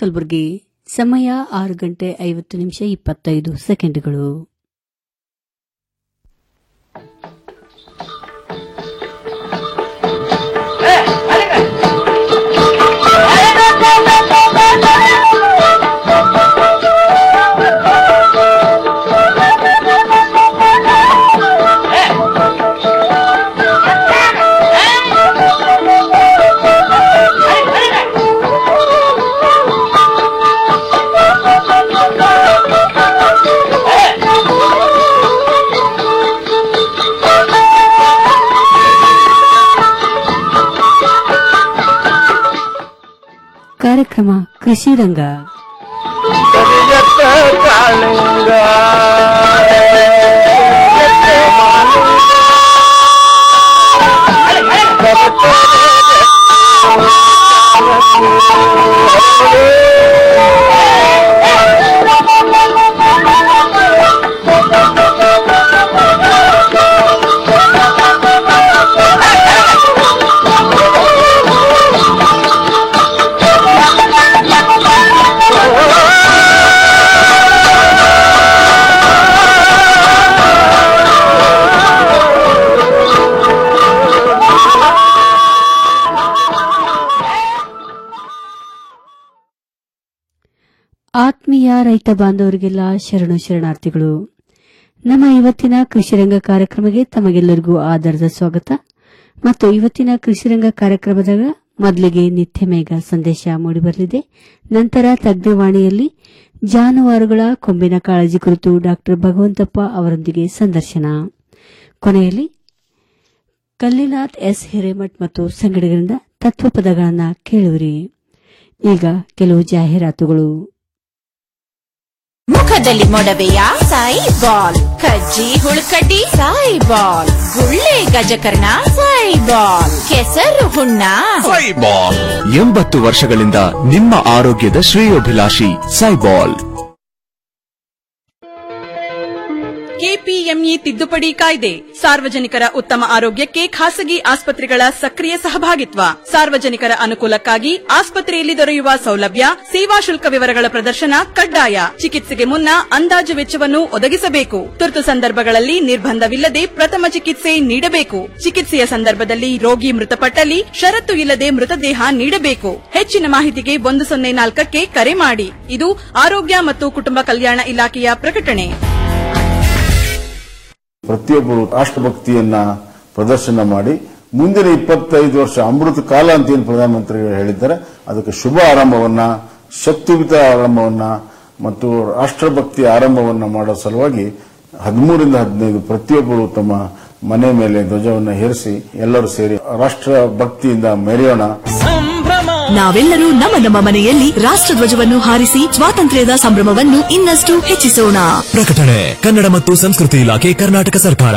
ಕಲಬುರಗಿ ಸಮಯ ಆರು ಗಂಟೆ ಐವತ್ತು ನಿಮಿಷ ಇಪ್ಪತ್ತೈದು ಸೆಕೆಂಡ್ಗಳು ಕಾರ್ಯಕ್ರಮ ಕೃಷಿ ರಂಗ ಕರಿಯತ್ತ ಕಾಳಿಂಗ ಆತ್ಮೀಯ ರೈತ ಬಾಂಧವರಿಗೆಲ್ಲ ಶರಣು ಶರಣಾರ್ಥಿಗಳು ನಮ್ಮ ಇವತ್ತಿನ ಕೃಷಿರಂಗ ಕಾರ್ಯಕ್ರಮಕ್ಕೆ ತಮಗೆಲ್ಲರಿಗೂ ಆಧಾರದ ಸ್ವಾಗತ ಮತ್ತು ಇವತ್ತಿನ ಕೃಷಿರಂಗ ಕಾರ್ಯಕ್ರಮದಾಗ ಮೊದಲಿಗೆ ನಿತ್ಯ ಮೇಘ ಸಂದೇಶ ಮೂಡಿಬರಲಿದೆ ನಂತರ ತಜ್ಞವಾಣಿಯಲ್ಲಿ ಜಾನುವಾರುಗಳ ಕೊಂಬಿನ ಕಾಳಜಿ ಕುರಿತು ಡಾಕ್ಟರ್ ಭಗವಂತಪ್ಪ ಅವರೊಂದಿಗೆ ಸಂದರ್ಶನ ಕೊನೆಯಲ್ಲಿ ಕಲ್ಲಿನಾಥ್ ಎಸ್ ಹಿರೇಮಠ್ ಮತ್ತು ಸಂಗಡಿಗರಿಂದ ತತ್ವಪದಗಳನ್ನು ಕೇಳುವಿರಿ ಈಗ ಕೆಲವು ಜಾಹೀರಾತುಗಳು ಮುಖದಲ್ಲಿ ಮೊಡವೆಯ ಸಾಯಿ ಬಾಲ್ ಕಜ್ಜಿ ಹುಳುಕಡ್ಡಿ ಸಾಯಿ ಬಾಲ್ ಗುಳ್ಳೆ ಗಜಕರ್ಣ ಸಾಯಿ ಬಾಲ್ ಕೆಸರು ಹುಣ್ಣ ಸೈಬಾಲ್ ಎಂಬತ್ತು ವರ್ಷಗಳಿಂದ ನಿಮ್ಮ ಆರೋಗ್ಯದ ಶ್ರೇಯೋಭಿಲಾಷಿ ಸೈಬಾಲ್ ಕೆಪಿಎಂಇ ತಿದ್ದುಪಡಿ ಕಾಯ್ದೆ ಸಾರ್ವಜನಿಕರ ಉತ್ತಮ ಆರೋಗ್ಯಕ್ಕೆ ಖಾಸಗಿ ಆಸ್ಪತ್ರೆಗಳ ಸಕ್ರಿಯ ಸಹಭಾಗಿತ್ವ ಸಾರ್ವಜನಿಕರ ಅನುಕೂಲಕ್ಕಾಗಿ ಆಸ್ಪತ್ರೆಯಲ್ಲಿ ದೊರೆಯುವ ಸೌಲಭ್ಯ ಸೇವಾ ಶುಲ್ಕ ವಿವರಗಳ ಪ್ರದರ್ಶನ ಕಡ್ಡಾಯ ಚಿಕಿತ್ಸೆಗೆ ಮುನ್ನ ಅಂದಾಜು ವೆಚ್ಚವನ್ನು ಒದಗಿಸಬೇಕು ತುರ್ತು ಸಂದರ್ಭಗಳಲ್ಲಿ ನಿರ್ಬಂಧವಿಲ್ಲದೆ ಪ್ರಥಮ ಚಿಕಿತ್ಸೆ ನೀಡಬೇಕು ಚಿಕಿತ್ಸೆಯ ಸಂದರ್ಭದಲ್ಲಿ ರೋಗಿ ಮೃತಪಟ್ಟಲ್ಲಿ ಷರತ್ತು ಇಲ್ಲದೆ ಮೃತದೇಹ ನೀಡಬೇಕು ಹೆಚ್ಚಿನ ಮಾಹಿತಿಗೆ ಒಂದು ಸೊನ್ನೆ ನಾಲ್ಕಕ್ಕೆ ಕರೆ ಮಾಡಿ ಇದು ಆರೋಗ್ಯ ಮತ್ತು ಕುಟುಂಬ ಕಲ್ಯಾಣ ಇಲಾಖೆಯ ಪ್ರಕಟಣೆ ಪ್ರತಿಯೊಬ್ಬರು ರಾಷ್ಟ್ರಭಕ್ತಿಯನ್ನ ಪ್ರದರ್ಶನ ಮಾಡಿ ಮುಂದಿನ ಇಪ್ಪತ್ತೈದು ವರ್ಷ ಅಮೃತ ಕಾಲ ಅಂತ ಏನು ಪ್ರಧಾನಮಂತ್ರಿಗಳು ಹೇಳಿದ್ದಾರೆ ಅದಕ್ಕೆ ಶುಭ ಆರಂಭವನ್ನ ಶಕ್ತಿಯುತ ಆರಂಭವನ್ನ ಮತ್ತು ರಾಷ್ಟ್ರಭಕ್ತಿ ಆರಂಭವನ್ನ ಮಾಡೋ ಸಲುವಾಗಿ ಹದಿಮೂರಿಂದ ಹದಿನೈದು ಪ್ರತಿಯೊಬ್ಬರು ತಮ್ಮ ಮನೆ ಮೇಲೆ ಧ್ವಜವನ್ನು ಹೇರಿಸಿ ಎಲ್ಲರೂ ಸೇರಿ ರಾಷ್ಟ್ರ ಭಕ್ತಿಯಿಂದ ಮೆರೆಯೋಣ ನಾವೆಲ್ಲರೂ ನಮ್ಮ ನಮ್ಮ ಮನೆಯಲ್ಲಿ ರಾಷ್ಟ್ರಧ್ವಜವನ್ನು ಹಾರಿಸಿ ಸ್ವಾತಂತ್ರ್ಯದ ಸಂಭ್ರಮವನ್ನು ಇನ್ನಷ್ಟು ಹೆಚ್ಚಿಸೋಣ ಪ್ರಕಟಣೆ ಕನ್ನಡ ಮತ್ತು ಸಂಸ್ಕೃತಿ ಇಲಾಖೆ ಕರ್ನಾಟಕ ಸರ್ಕಾರ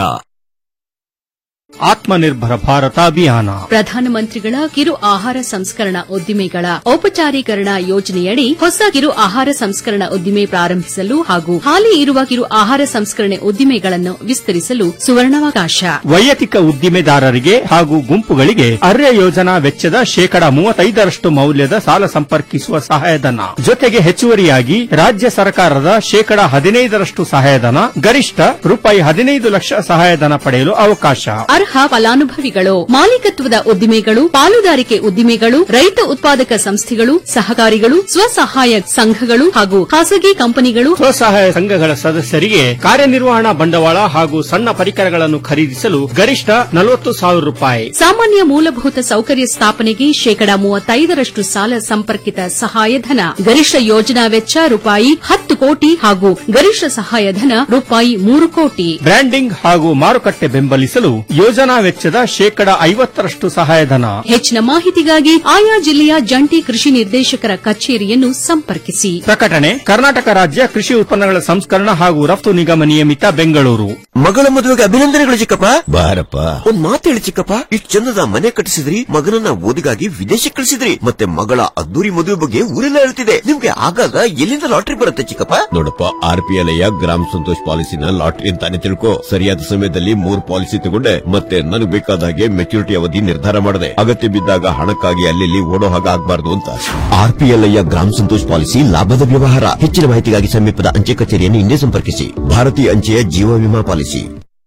ಆತ್ಮನಿರ್ಭರ ಭಾರತ ಅಭಿಯಾನ ಪ್ರಧಾನಮಂತ್ರಿಗಳ ಕಿರು ಆಹಾರ ಸಂಸ್ಕರಣಾ ಉದ್ದಿಮೆಗಳ ಔಪಚಾರೀಕರಣ ಯೋಜನೆಯಡಿ ಹೊಸ ಕಿರು ಆಹಾರ ಸಂಸ್ಕರಣಾ ಉದ್ದಿಮೆ ಪ್ರಾರಂಭಿಸಲು ಹಾಗೂ ಹಾಲಿ ಇರುವ ಕಿರು ಆಹಾರ ಸಂಸ್ಕರಣೆ ಉದ್ದಿಮೆಗಳನ್ನು ವಿಸ್ತರಿಸಲು ಸುವರ್ಣಾವಕಾಶ ವೈಯಕ್ತಿಕ ಉದ್ದಿಮೆದಾರರಿಗೆ ಹಾಗೂ ಗುಂಪುಗಳಿಗೆ ಅರ್ಯ ಯೋಜನಾ ವೆಚ್ಚದ ಶೇಕಡಾ ಮೂವತ್ತೈದರಷ್ಟು ಮೌಲ್ಯದ ಸಾಲ ಸಂಪರ್ಕಿಸುವ ಸಹಾಯಧನ ಜೊತೆಗೆ ಹೆಚ್ಚುವರಿಯಾಗಿ ರಾಜ್ಯ ಸರ್ಕಾರದ ಶೇಕಡಾ ಹದಿನೈದರಷ್ಟು ಸಹಾಯಧನ ಗರಿಷ್ಠ ರೂಪಾಯಿ ಹದಿನೈದು ಲಕ್ಷ ಸಹಾಯಧನ ಪಡೆಯಲು ಅವಕಾಶ ಅರ್ಹ ಫಲಾನುಭವಿಗಳು ಮಾಲೀಕತ್ವದ ಉದ್ದಿಮೆಗಳು ಪಾಲುದಾರಿಕೆ ಉದ್ದಿಮೆಗಳು ರೈತ ಉತ್ಪಾದಕ ಸಂಸ್ಥೆಗಳು ಸಹಕಾರಿಗಳು ಸ್ವಸಹಾಯ ಸಂಘಗಳು ಹಾಗೂ ಖಾಸಗಿ ಕಂಪನಿಗಳು ಸ್ವಸಹಾಯ ಸಂಘಗಳ ಸದಸ್ಯರಿಗೆ ಕಾರ್ಯನಿರ್ವಹಣಾ ಬಂಡವಾಳ ಹಾಗೂ ಸಣ್ಣ ಪರಿಕರಗಳನ್ನು ಖರೀದಿಸಲು ಗರಿಷ್ಠ ನಲವತ್ತು ಸಾವಿರ ರೂಪಾಯಿ ಸಾಮಾನ್ಯ ಮೂಲಭೂತ ಸೌಕರ್ಯ ಸ್ಥಾಪನೆಗೆ ಶೇಕಡಾ ಮೂವತ್ತೈದರಷ್ಟು ಸಾಲ ಸಂಪರ್ಕಿತ ಸಹಾಯಧನ ಗರಿಷ್ಠ ಯೋಜನಾ ವೆಚ್ಚ ರೂಪಾಯಿ ಹತ್ತು ಕೋಟಿ ಹಾಗೂ ಗರಿಷ್ಠ ಸಹಾಯಧನ ರೂಪಾಯಿ ಮೂರು ಕೋಟಿ ಬ್ರ್ಯಾಂಡಿಂಗ್ ಹಾಗೂ ಮಾರುಕಟ್ಟೆ ಬೆಂಬಲಿಸಲು ಯೋಜನಾ ವೆಚ್ಚದ ಶೇಕಡಾ ಐವತ್ತರಷ್ಟು ಸಹಾಯಧನ ಹೆಚ್ಚಿನ ಮಾಹಿತಿಗಾಗಿ ಆಯಾ ಜಿಲ್ಲೆಯ ಜಂಟಿ ಕೃಷಿ ನಿರ್ದೇಶಕರ ಕಚೇರಿಯನ್ನು ಸಂಪರ್ಕಿಸಿ ಪ್ರಕಟಣೆ ಕರ್ನಾಟಕ ರಾಜ್ಯ ಕೃಷಿ ಉತ್ಪನ್ನಗಳ ಸಂಸ್ಕರಣ ಹಾಗೂ ರಫ್ತು ನಿಗಮ ನಿಯಮಿತ ಬೆಂಗಳೂರು ಮಗಳ ಮದುವೆಗೆ ಅಭಿನಂದನೆಗಳು ಚಿಕ್ಕಪ್ಪ ಬಾರಪ್ಪ ಒಂದ್ ಮಾತು ಹೇಳಿ ಚಿಕ್ಕಪ್ಪ ಇಷ್ಟು ಚಂದದ ಮನೆ ಕಟ್ಟಿಸಿದ್ರಿ ಮಗನನ್ನ ಓದಿಗಾಗಿ ವಿದೇಶಕ್ಕೆ ಕಳಿಸಿದ್ರಿ ಮತ್ತೆ ಮಗಳ ಅದ್ದೂರಿ ಮದುವೆ ಬಗ್ಗೆ ಊರೆಲ್ಲ ಹೇಳ್ತಿದೆ ನಿಮ್ಗೆ ಆಗಾಗ ಎಲ್ಲಿಂದ ಲಾಟ್ರಿ ಬರುತ್ತೆ ಚಿಕ್ಕಪ್ಪ ನೋಡಪ್ಪ ಆರ್ ಪಿ ಎಲ್ ಗ್ರಾಮ ಸಂತೋಷ್ ಪಾಲಿಸಿನ ಲಾಟ್ರಿ ಅಂತಾನೆ ತಿಳ್ಕೊ ಸರಿಯಾದ ಸಮಯದಲ್ಲಿ ಮೂರ್ ಪಾಲಿಸಿ ತಗೊಂಡೆ ಮತ್ತೆ ನನಗೆ ಬೇಕಾದ ಹಾಗೆ ಮೆಚುರಿಟಿ ಅವಧಿ ನಿರ್ಧಾರ ಮಾಡಿದೆ ಅಗತ್ಯ ಬಿದ್ದಾಗ ಹಣಕ್ಕಾಗಿ ಅಲ್ಲಿ ಓಡೋ ಹಾಗೆ ಆಗ್ಬಾರ್ದು ಅಂತ ಆರ್ಪಿಎಲ್ಐಯ ಗ್ರಾಮ ಸಂತೋಷ್ ಪಾಲಿಸಿ ಲಾಭದ ವ್ಯವಹಾರ ಹೆಚ್ಚಿನ ಮಾಹಿತಿಗಾಗಿ ಸಮೀಪದ ಅಂಚೆ ಕಚೇರಿಯನ್ನು ಹಿಂದೆ ಸಂಪರ್ಕಿಸಿ ಭಾರತೀಯ ಅಂಚೆಯ ಜೀವ ವಿಮಾ ಪಾಲಿಸಿ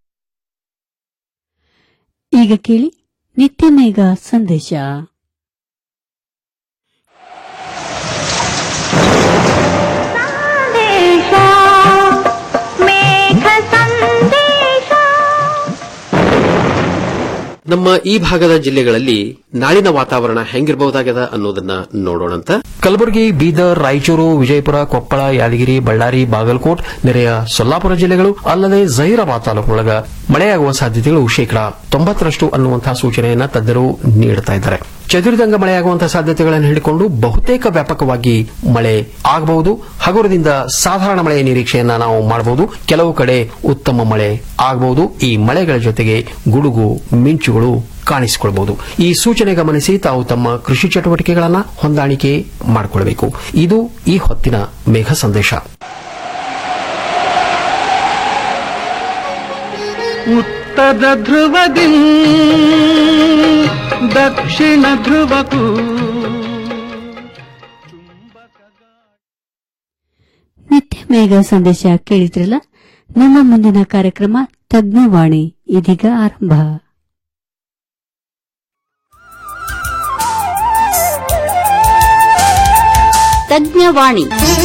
ಈಗ ಕೇಳಿ ನಿತ್ಯ ಮೇಘ ಸಂದೇಶ ನಮ್ಮ ಈ ಭಾಗದ ಜಿಲ್ಲೆಗಳಲ್ಲಿ ನಾಳಿನ ವಾತಾವರಣ ಹೆಂಗಿರಬಹುದಾಗದ ಅನ್ನೋದನ್ನ ನೋಡೋಣಂತ ಕಲಬುರಗಿ ಬೀದರ್ ರಾಯಚೂರು ವಿಜಯಪುರ ಕೊಪ್ಪಳ ಯಾದಗಿರಿ ಬಳ್ಳಾರಿ ಬಾಗಲಕೋಟ್ ನೆರೆಯ ಸೊಲ್ಲಾಪುರ ಜಿಲ್ಲೆಗಳು ಅಲ್ಲದೆ ಜಹೀರಾಬಾದ್ ತಾಲೂಕಿನೊಳಗ ಮಳೆಯಾಗುವ ಸಾಧ್ಯತೆಗಳು ಶೇಕಡಾ ತೊಂಬತ್ತರಷ್ಟು ಅನ್ನುವಂತಹ ಸೂಚನೆಯನ್ನ ತಜ್ಞರು ನೀಡುತ್ತಾ ಇದ್ದಾರೆ ಚದುರಿದಂಗ ಮಳೆಯಾಗುವಂತಹ ಸಾಧ್ಯತೆಗಳನ್ನು ಹೇಳಿಕೊಂಡು ಬಹುತೇಕ ವ್ಯಾಪಕವಾಗಿ ಮಳೆ ಆಗಬಹುದು ಹಗುರದಿಂದ ಸಾಧಾರಣ ಮಳೆಯ ನಿರೀಕ್ಷೆಯನ್ನ ನಾವು ಮಾಡಬಹುದು ಕೆಲವು ಕಡೆ ಉತ್ತಮ ಮಳೆ ಆಗಬಹುದು ಈ ಮಳೆಗಳ ಜೊತೆಗೆ ಗುಡುಗು ಮಿಂಚುಗಳು ಕಾಣಿಸಿಕೊಳ್ಳಬಹುದು ಈ ಸೂಚನೆ ಗಮನಿಸಿ ತಾವು ತಮ್ಮ ಕೃಷಿ ಚಟುವಟಿಕೆಗಳನ್ನು ಹೊಂದಾಣಿಕೆ ಮಾಡಿಕೊಳ್ಳಬೇಕು ಇದು ಈ ಹೊತ್ತಿನ ಮೇಘ ಸಂದೇಶ ಉತ್ತರ ಧ್ರುವದಿ ದಕ್ಷಿಣ ಧ್ರುವಕ್ಕೂ ನಿತ್ಯ ಮೇಘ ಸಂದೇಶ ಕೇಳಿದ್ರಲ್ಲ ನಮ್ಮ ಮುಂದಿನ ಕಾರ್ಯಕ್ರಮ ತಜ್ಞವಾಣಿ ಇದೀಗ ಆರಂಭ ತಜ್ಞವಾಣಿ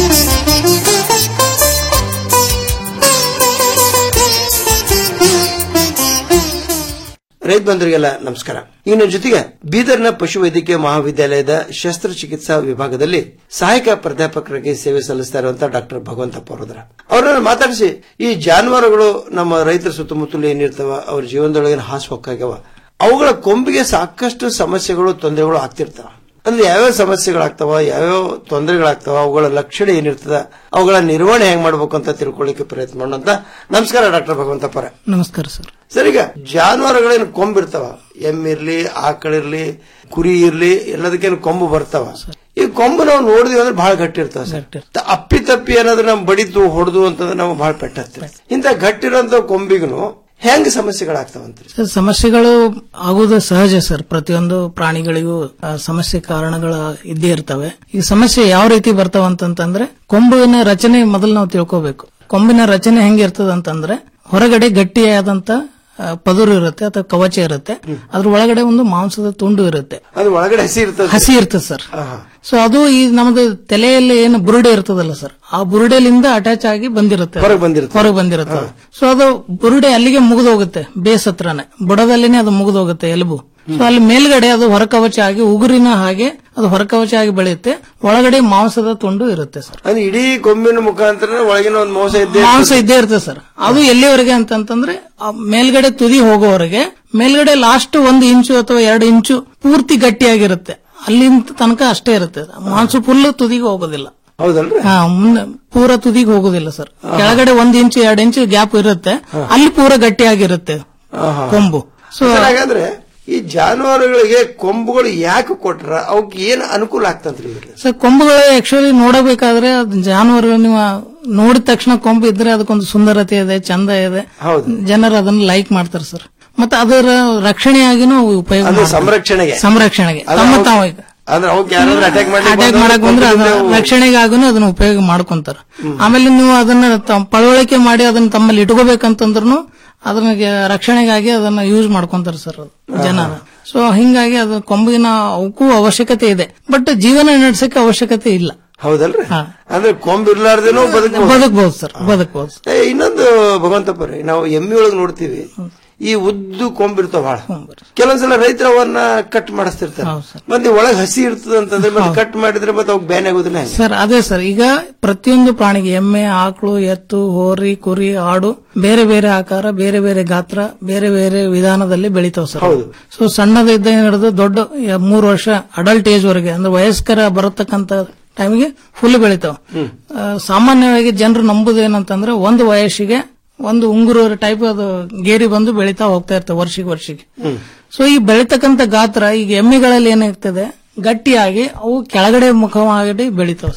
ರೈತ ಬಂಧುರಿಗೆಲ್ಲ ನಮಸ್ಕಾರ ಈಗ ನನ್ನ ಜೊತೆಗೆ ಬೀದರ್ನ ಪಶುವೈದ್ಯಕೀಯ ಮಹಾವಿದ್ಯಾಲಯದ ಶಸ್ತ್ರಚಿಕಿತ್ಸಾ ವಿಭಾಗದಲ್ಲಿ ಸಹಾಯಕ ಪ್ರಾಧ್ಯಾಪಕರಾಗಿ ಸೇವೆ ಸಲ್ಲಿಸ್ತಾ ಇರುವಂತಹ ಡಾಕ್ಟರ್ ಭಗವಂತಪ್ಪ ಅವರದ್ರ ಅವರನ್ನ ಮಾತಾಡಿಸಿ ಈ ಜಾನುವಾರುಗಳು ನಮ್ಮ ರೈತರ ಸುತ್ತಮುತ್ತಲು ಏನಿರ್ತಾವ ಅವ್ರ ಜೀವನದೊಳಗಿನ ಹಾಸು ಹೊಕ್ಕಾಗ್ಯಾವ ಅವುಗಳ ಕೊಂಬಿಗೆ ಸಾಕಷ್ಟು ಸಮಸ್ಯೆಗಳು ತೊಂದರೆಗಳು ಆಗ್ತಿರ್ತಾವ ಅಂದ್ರೆ ಯಾವ್ಯಾವ ಸಮಸ್ಯೆಗಳಾಗ್ತಾವ ಯಾವ್ಯಾವ ತೊಂದರೆಗಳಾಗ್ತಾವ ಅವುಗಳ ಲಕ್ಷಣ ಏನಿರ್ತದ ಅವುಗಳ ನಿರ್ವಹಣೆ ಹೆಂಗ್ ಮಾಡ್ಬೇಕು ಅಂತ ತಿಳ್ಕೊಳ್ಳಿಕ್ಕೆ ಪ್ರಯತ್ನ ಮಾಡೋಣ ಅಂತ ನಮಸ್ಕಾರ ಡಾಕ್ಟರ್ ಭಗವಂತಪ್ಪರ ನಮಸ್ಕಾರ ಸರ್ ಸರ್ ಈಗ ಜಾನುವಾರುಗಳೇನು ಕೊಂಬಿರ್ತಾವ ಎಮ್ಮಿರ್ಲಿ ಆಕಳಿರ್ಲಿ ಕುರಿ ಇರ್ಲಿ ಎಲ್ಲದಕ್ಕೇನು ಕೊಂಬು ಬರ್ತಾವ ಈ ಕೊಂಬು ನಾವು ನೋಡಿದ್ವಿ ಅಂದ್ರೆ ಬಹಳ ಗಟ್ಟಿ ಇರ್ತಾವ ಸರ್ ತ- ಅಪ್ಪಿ ತಪ್ಪಿ ಏನಾದ್ರೂ ನಮ್ ಬಡಿತು ಹೊಡೆದು ಅಂತಂದ್ರೆ ನಾವು ಬಹಳ ಪೆಟ್ಟತ್ತೆ ಇಂತ ಗಟ್ಟಿರೋಂತ ಕೊಂಬಿಗೂ ಹೆಂಗ್ ಸಮಸ್ಯೆಗಳಾಗ್ತಾವಂತ್ರಿ ಸರ್, ಸಮಸ್ಯೆಗಳು ಆಗುವುದು ಸಹಜ ಸರ್ ಪ್ರತಿಯೊಂದು ಪ್ರಾಣಿಗಳಿಗೂ ಆ, ಸಮಸ್ಯೆ ಕಾರಣಗಳು ಇದ್ದೇ ಇರ್ತವೆ ಈ ಸಮಸ್ಯೆ ಯಾವ ರೀತಿ ಬರ್ತಾವ ಅಂತಂತಂದ್ರೆ ಕೊಂಬಿನ ರಚನೆ ಮೊದಲು ನಾವು ತಿಳ್ಕೋಬೇಕು ಕೊಂಬಿನ ರಚನೆ ಹೆಂಗಿರ್ತದ ಅಂತಂದ್ರೆ ಹೊರಗಡೆ ಗಟ್ಟಿಯಾದಂತ ಆ, ಪದರು ಇರುತ್ತೆ ಅಥವಾ ಕವಚ ಇರುತ್ತೆ ಅದ್ರ ಒಳಗಡೆ ಒಂದು ಮಾಂಸದ ತುಂಡು ಇರುತ್ತೆ ಅದು ಒಳಗಡೆ ಹಸಿ ಇರ್ತದೆ ಹಸಿ ಇರ್ತದೆ ಸರ್ ಸೊ ಅದು ಈ ನಮ್ದು ತಲೆಯಲ್ಲಿ ಏನು ಬುರುಡೆ ಇರ್ತದಲ್ಲ ಸರ್ ಆ ಬುರುಡೆಲಿಂದ ಅಟ್ಯಾಚ್ ಆಗಿ ಬಂದಿರುತ್ತೆ ಹೊರಗೆ ಬಂದಿರುತ್ತೆ. ಹೊರಗೆ ಬಂದಿರುತ್ತೆ ಸೊ ಅದು ಬುರುಡೆ ಅಲ್ಲಿಗೆ ಮುಗಿದು ಹೋಗುತ್ತೆ ಬೇಸ್ ಹತ್ರನೇ ಬುಡದಲ್ಲಿನೇ ಅದು ಮುಗಿದು ಹೋಗುತ್ತೆ ಎಲುಬು ಸೊ ಅಲ್ಲಿ ಮೇಲ್ಗಡೆ ಅದು ಹೊರಕವಚ ಆಗಿ ಉಗುರಿನ ಹಾಗೆ ಅದು ಹೊರಕವಚ ಆಗಿ ಬೆಳೆಯುತ್ತೆ ಒಳಗಡೆ ಮಾಂಸದ ತುಂಡು ಇರುತ್ತೆ ಸರ್ ಅಂದ್ರೆ ಇಡೀ ಕೊಂಬಿನ ಮುಖಾಂತರ ಒಳಗಿನ ಒಂದು ಮೋಸ ಇದ್ದೇ ಮಾಂಸ ಇದ್ದೇ ಇರ್ತದೆ ಸರ್ ಅದು ಎಲ್ಲಿವರೆಗೆ ಅಂತಂತಂದ್ರೆ ಆ ಮೇಲ್ಗಡೆ ತುದಿ ಹೋಗೋವರೆಗೆ ಮೇಲ್ಗಡೆ ಲಾಸ್ಟ್ ಒಂದು ಇಂಚು ಅಥವಾ ಎರಡು ಇಂಚು ಪೂರ್ತಿ ಗಟ್ಟಿಯಾಗಿರುತ್ತೆ ಅಲ್ಲಿಂದ ತನಕ ಅಷ್ಟೇ ಇರುತ್ತೆ ಮಾಂಸ ಫುಲ್ ತುದಿಗೆ ಹೋಗೋದಿಲ್ಲ ಹೌದಲ್ರಿ ಹಾ ಮುಂದೆ ಪೂರ ತುದಿಗೆ ಹೋಗೋದಿಲ್ಲ ಸರ್ ಕೆಳಗಡೆ ಒಂದ್ ಇಂಚು ಎರಡು ಇಂಚು ಗ್ಯಾಪ್ ಇರುತ್ತೆ ಅಲ್ಲಿ ಪೂರ ಗಟ್ಟಿಯಾಗಿರುತ್ತೆ ಕೊಂಬು ಸೊ ಸರ್, ಹಾಗಾದ್ರೆ ಈ ಜಾನುವಾರುಗಳಿಗೆ ಕೊಂಬುಗಳು ಯಾಕೆ ಕೊಟ್ರ ಅವಕ್ಕೆ ಏನ್ ಅನುಕೂಲ ಆಗ್ತಂತ್ರಿ ಇವ್ರಿಗೆ ಸೊ ಕೊಂಬುಗಳು ಆಕ್ಚುಲಿ ನೋಡಬೇಕಾದ್ರೆ ಅದು ಜಾನುವಾರು ನೀವು ನೋಡಿದ ತಕ್ಷಣ ಕೊಂಬು ಇದ್ರೆ ಅದಕ್ಕೊಂದು ಸುಂದರತೆ ಇದೆ ಚಂದ ಇದೆ ಜನರು ಅದನ್ನ ಲೈಕ್ ಮಾಡ್ತಾರೆ ಸರ್ ಮತ್ತೆ ಅದರ ರಕ್ಷಣೆಯಾಗಿನೂ ಉಪಯೋಗ ಅಂದ್ರೆ ಮಾಡ್ತಾರೆ. ಸಂರಕ್ಷಣೆಗೆ ಸಂರಕ್ಷಣೆಗೆ ಅದು ತಮ್ಮ ಅವ್ಕ್- ತಾವು ಅಂದ್ರೆ ಅವಕ್ಕೆ ಯಾರಾದ್ರೂ ಅಟ್ಯಾಕ್ ಅಟ್ಯಾಕ್ ಮಾಡಕ್ ಬಂದ್ರೆ ಅದನ್ನ ರಕ್ಷಣೆಗಾಗೂ ಅದನ್ನ ಉಪಯೋಗ ಮಾಡ್ಕೊಂತಾರ ಆಮೇಲೆ ನೀವು ಅದನ್ನ ತಮ್ಮ ಪಳವಳಿಕೆ ಮಾಡಿ ಅದನ್ನ ತಮ್ಮಲ್ಲಿ ಇಟ್ಕೋಬೇಕಂತಂದ್ರು ಅದನ್ನ ಗೆ- ರಕ್ಷಣೆಗಾಗಿ ಅದನ್ನ ಯೂಸ್ ಮಾಡ್ಕೊಂತಾರ ಸರ್ ಅದು ಜನ ಸೊ ಹಿಂಗಾಗಿ ಅದು ಕೊಂಬಿನ ಅವಕ್ಕೂ ಅವಶ್ಯಕತೆ ಇದೆ ಬಟ್ ಜೀವನ ನಡೆಸಕ್ಕೆ ಅವಶ್ಯಕತೆ ಇಲ್ಲ ಹೌದಲ್ರಿ ಅಂದ್ರೆ ಕೊಂಬ್ ಇರ್ಲಾರ್ದೇನೋ ಬದುಕಬಹುದು ಬದುಕಬಹುದು ಸರ್ ಬದುಕಬಹುದು ಏ, ಇನ್ನೊಂದು ಭಗವಂತಪ್ಪ ರೀ ನಾವು ಎಮ್ಮಿ ಒಳಗೆ ನೋಡ್ತೀವಿ ಈ ಉದ್ದು ಕೊಂಬಿರ್ತಾವ ಬಹಳ ಕೆಲವೊಂದ್ಸಲ ರೈತರು ಅವನ್ನ ಕಟ್ ಮಾಡಿಸ್ತಿರ್ತಾರೆ ಮತ್ತೆ ಒಳಗೆ ಹಸಿ ಇರ್ತದ ಅಂತಂದ್ರೆ ಮತ್ತೆ ಕಟ್ ಮಾಡಿದ್ರೆ ಮತ್ತೆ ಅವಾಗ ಬ್ಯಾನ್ ಆಗೋದಿಲ್ಲ ಹೆಂಗೆ? ಸರ್ ಅದೇ ಸರ್ ಈಗ ಪ್ರತಿಯೊಂದು ಪ್ರಾಣಿಗೆ ಎಮ್ಮೆ ಆಕಳು ಎತ್ತು ಹೋರಿ ಕುರಿ ಆಡು ಬೇರೆ ಬೇರೆ ಆಕಾರ ಬೇರೆ ಬೇರೆ ಗಾತ್ರ ಬೇರೆ ಬೇರೆ ವಿಧಾನದಲ್ಲಿ ಬೆಳಿತಾವ್ ಸರ್ ಸೊ ಸಣ್ಣದಿದ್ದ ಹಿಡಿದು ದೊಡ್ಡ ಯ- ಮೂರು ವರ್ಷ ಅಡಲ್ಟ್ ಏಜ್ ವರೆಗೆ ಅಂದ್ರೆ ವಯಸ್ಕರ ಬರತಕ್ಕಂತ ಟೈಮಿಗೆ ಫುಲ್ ಬೆಳಿತಾವ ಆ, ಸಾಮಾನ್ಯವಾಗಿ ಜನರು ನಂಬುದು ಏನಂತಂದ್ರೆ ಒಂದು ವಯಸ್ಸಿಗೆ ಒಂದು ಉಂಗುರು ಟೈಪ್ ಅದು ಗೇರಿ ಬಂದು ಬೆಳಿತಾ ಹೋಗ್ತಾ ಇರ್ತವೆ ವರ್ಷಿಗೆ ವರ್ಷಿಗೆ ಸೊ ಈ ಬೆಳಿತಕ್ಕಂತ ಗಾತ್ರ ಈಗ ಎಮ್ಮೆಗಳಲ್ಲಿ ಏನಿರ್ತದೆ ಗಟ್ಟಿಯಾಗಿ ಅವು ಕೆಳಗಡೆ ಮುಖವಾಗಿ ಬೆಳಿತಾವ ಸರ್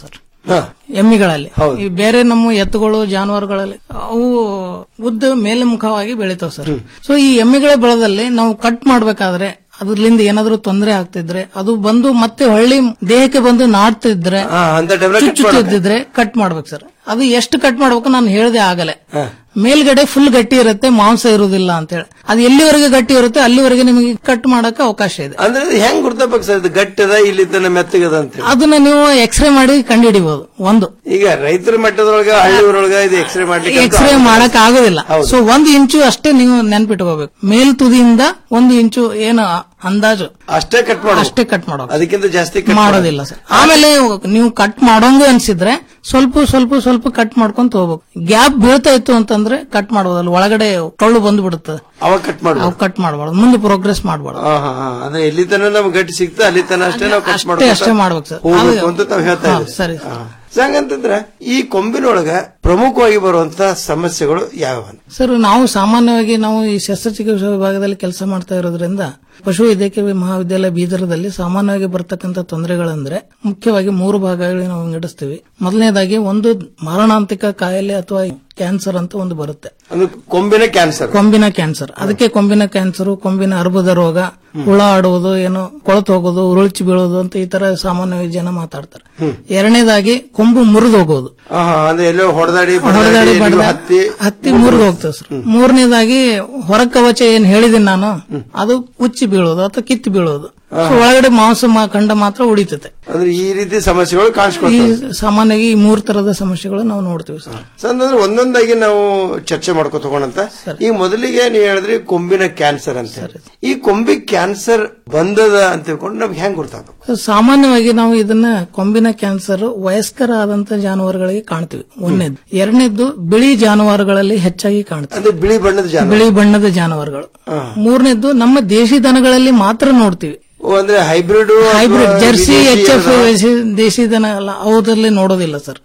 ಎಮ್ಮಿಗಳಲ್ಲಿ ಈ ಬೇರೆ ನಮ್ಮ ಎತ್ತುಗಳು ಜಾನುವಾರುಗಳಲ್ಲಿ ಅವು ಉದ್ದ ಮೇಲ್ಮುಖವಾಗಿ ಬೆಳಿತಾವ ಸರ್ ಸೊ ಈ ಎಮ್ಮಿಗಳ ಬೆಳೆದಲ್ಲಿ ನಾವು ಕಟ್ ಮಾಡ್ಬೇಕಾದ್ರೆ ಅದ್ರಲಿಂದ ಏನಾದ್ರೂ ತೊಂದರೆ ಆಗ್ತಿದ್ರೆ ಅದು ಬಂದು ಮತ್ತೆ ಹೊಳ್ಳಿ ದೇಹಕ್ಕೆ ಬಂದು ನಾಡ್ತಿದ್ರೆ ಅಂತ ಟೈಮ್ನಾಗ cut ಚುಚ್ಚುತ್ತಿದ್ರೆ ಕಟ್ ಮಾಡ್ಬೇಕು ಸರ್ ಅದು ಎಷ್ಟು ಕಟ್ ಮಾಡ್ಬೇಕು ನಾನು ಹೇಳ್ದೆ ಆಗಲೇ ಮೇಲ್ಗಡೆ ಫುಲ್ ಗಟ್ಟಿ ಇರುತ್ತೆ ಮಾಂಸ ಇರುವುದಿಲ್ಲ ಅಂತ ಹೇಳಿ ಅದು ಎಲ್ಲಿವರೆಗೆ ಗಟ್ಟಿ ಇರುತ್ತೆ ಅಲ್ಲಿವರೆಗೆ ನಿಮಗೆ ಕಟ್ ಮಾಡಕ್ಕೆ ಅವಕಾಶ ಇದೆ ಅಂದ್ರೆ ಇದು ಹೆಂಗ್ ಗುರ್ತಾಬೇಕು ಸರ್ ಇದು ಗಟ್ಟದ ಇಲ್ಲಿ ತನ ಮೆತ್ತಗದ ಅಂತ ಹೇಳಿ ಅದನ್ನ ನೀವು ಎಕ್ಸ್ರೇ ಮಾಡಿ ಕಂಡುಹಿಡಿಬಹುದು ಒಂದು ಈಗ ರೈತರ ಮಟ್ಟದೊಳಗ ಹಳ್ಳಿ ಊರೊಳಗ ಇದು ಎಕ್ಸ್ರೇ ಮಾಡ್ಲಿಕ್ಕೆ ಅಂತೂ ಎಕ್ಸ್ರೇ ಮಾಡಕ್ ಆಗೋದಿಲ್ಲ ಸೊ ಒಂದು ಇಂಚು ಅಷ್ಟೇ ನೀವು ನೆನ್ಪಿಟ್ಕೋಬೇಕು ಮೇಲ್ ತುದಿಯಿಂದ ಒಂದು ಇಂಚು ಏನು ಅಂದಾಜು ಅಷ್ಟೇ ಕಟ್ ಮಾಡೋ ಅಷ್ಟೇ ಕಟ್ ಮಾಡೋ ಅದಕ್ಕಿಂತ ಜಾಸ್ತಿ cut ಮಾಡೋದಿಲ್ಲ ಸರ್ ಆಮೇಲೆ ನೀವು ಕಟ್ ಮಾಡೋಂಗ ಅನ್ಸಿದ್ರೆ ಸ್ವಲ್ಪ ಸ್ವಲ್ಪ ಸ್ವಲ್ಪ ಕಟ್ ಮಾಡ್ಕೊಂತ ಹೋಗ್ಬೇಕು ಗ್ಯಾಪ್ ಬೀಳ್ತಾ ಇತ್ತು ಅಂತಂದ್ರೆ ಕಟ್ ಮಾಡೋದಲ್ಲ ಒಳಗಡೆ ಟೊಳ್ಳು ಬಂದ್ಬಿಡುತ್ತೆ ಅವಾಗ ಕಟ್ ಮಾಡ್ಬೋದು ಅವ್ ಕಟ್ ಮಾಡಬಾರ್ದು ಮುಂದೆ ಪ್ರೋಗ್ರೆಸ್ ಮಾಡಬಾರ್ದು ಹಾ, ಹಾ, ಹಾ. ಅಂದ್ರೆ ಎಲ್ಲಿ ತನ ನಮ್ಗೆ ಗಟ್ಟಿ ಸಿಗ್ತಾ ಅಲ್ಲಿ ತನ ಅಷ್ಟೇ ನಾವು ಕಟ್ ಅಷ್ಟೇ ಅಷ್ಟೇ ಮಾಡ್ಬೇಕು ಸರ್ ಹೋಗ್ಬೇಕು ಅಂತ ತಾವ್ ಹೇಳ್ತಾ ಹಾ, ಇದ್ದೀವಿ ಸರಿ ಹಾ. ಸೊ ಹಂಗಂತಂದ್ರೆ ಈ ಕೊಂಬಿನೊಳಗ ಪ್ರಮುಖವಾಗಿ ಬರುವಂತ ಸಮಸ್ಯೆಗಳು ಯಾವ ಸರ್ ನಾವು ಸಾಮಾನ್ಯವಾಗಿ ನಾವು ಈ ಶಸ್ತ್ರಚಿಕಿತ್ಸಾ ವಿಭಾಗದಲ್ಲಿ ಕೆಲಸ ಮಾಡ್ತಾ ಇರೋದ್ರಿಂದ ಪಶು ವೈದ್ಯಕೀಯ ಮಹಾವಿದ್ಯಾಲಯ ಬೀದರದಲ್ಲಿ ಸಾಮಾನ್ಯವಾಗಿ ಬರ್ತಕ್ಕಂಥ ತೊಂದರೆಗಳಂದ್ರೆ ಮುಖ್ಯವಾಗಿ ಮೂರು ಭಾಗಗಳಿಗೆ ನಾವು ವಿಂಗಡಿಸ್ತೀವಿ ಮೊದಲನೇದಾಗಿ ಒಂದು ಮಾರಣಾಂತಿಕ ಕಾಯಿಲೆ ಅಥವಾ ಕ್ಯಾನ್ಸರ್ ಅಂತ ಒಂದು ಬರುತ್ತೆ ಅಂದ್ರೆ ಕೊಂಬಿನ ಕ್ಯಾನ್ಸರ್ ಕೊಂಬಿನ ಕ್ಯಾನ್ಸರ್ ಅದಕ್ಕೆ ಕೊಂಬಿನ ಕ್ಯಾನ್ಸರ್ ಕೊಂಬಿನ ಅರ್ಬುದ ರೋಗ ಹುಳ ಆಡುವುದು ಏನು ಕೊಳತು ಹೋಗೋದು ಉರುಳ್ಚಿ ಬೀಳೋದು ಅಂತ ಈ ತರ ಸಾಮಾನ್ಯವಾಗಿ ಜನ ಮಾತಾಡ್ತಾರೆ ಎರಡನೇದಾಗಿ ಕೊಂಬು ಮುರಿದು ಹೋಗೋದು ಹಾ, ಹಾ, ಅಂದ್ರೆ ಎಲ್ಲೋ ಹೊಡೆದಾಡಿ ಹೊಡೆದಾಡಿ ಬಡ್ದ ಹತ್ತಿ ಹತ್ತಿ ಮುರಿದು ಹೋಗ್ತದೆ ಸರ್ ಮೂರನೇದಾಗಿ ಹೊರ ಕವಚ ಏನ್ ಹೇಳಿದೀನಿ ನಾನು ಅದು ಉಚ್ಚಿ ಬೀಳೋದು ಅಥವಾ ಕಿತ್ತು ಬೀಳೋದು ಸೊ ಒಳಗಡೆ ಮಾಂಸ ಮಾ- ಖಂಡ ಮಾತ್ರ ಉಳಿತದೆ ಅಂದ್ರೆ ಈ ರೀತಿ ಸಮಸ್ಯೆಗಳು ಈ ಕಾಣಿಸ್ಕೊಳ್ತವೆ ಸಾಮಾನ್ಯವಾಗಿ ಈ ಮೂರ್ ತರದ ಸಮಸ್ಯೆಗಳು ನಾವು ನೋಡ್ತೀವಿ ಸರ್ ಸೊ ಅಂದ್ರೆ ಒಂದೊಂದಾಗಿ ನಾವು ಚರ್ಚೆ ಮಾಡ್ಕೊ ತಗೋಣಂತ ಈಗ ಮೊದಲಿಗೆ ನೀವು ಹೇಳಿದ್ರಿ ಕೊಂಬಿನ ಕ್ಯಾನ್ಸರ್ ಅಂತ ಹೇಳಿ. ಈ ಕೊಂಬಿ ಕ್ಯಾನ್ಸರ್ ಬಂದದ ಅಂತ ತಿಳ್ಕೊಂಡು ನಮ್ಗೆ ಹೆಂಗ್ ಗೊತ್ತಾಗಬೇಕು ಸೊ ಸಾಮಾನ್ಯವಾಗಿ ನಾವು ಇದನ್ನ ಕೊಂಬಿನ ಕ್ಯಾನ್ಸರ್ ವಯಸ್ಕರ ಆದಂತ ಜಾನುವಾರುಗಳಿಗೆ ಕಾಣ್ತೀವಿ ಒಂದನೇದು ಎರಡನೇದ್ದು ಬಿಳಿ ಜಾನುವಾರುಗಳಲ್ಲಿ ಹೆಚ್ಚಾಗಿ ಕಾಣ್ತೀವಿ ಅಂದ್ರೆ ಬಿಳಿ ಬಣ್ಣದ ಜಾನುವಾರು ಬಿಳಿ ಬಣ್ಣದ ಜಾನುವಾರುಗಳು ಮೂರನೇದ್ದು ನಮ್ಮ ದೇಶಿ ದನಗಳಲ್ಲಿ ಮಾತ್ರ ನೋಡ್ತೀವಿ ಓ, ಅಂದ್ರೆ hybrid hybrid jersey H F ದೇಶಿ ದನ ಅಲ್ಲ ಅವುದ್ರಲ್ಲಿ ನೋಡೋದಿಲ್ಲ ಸರ್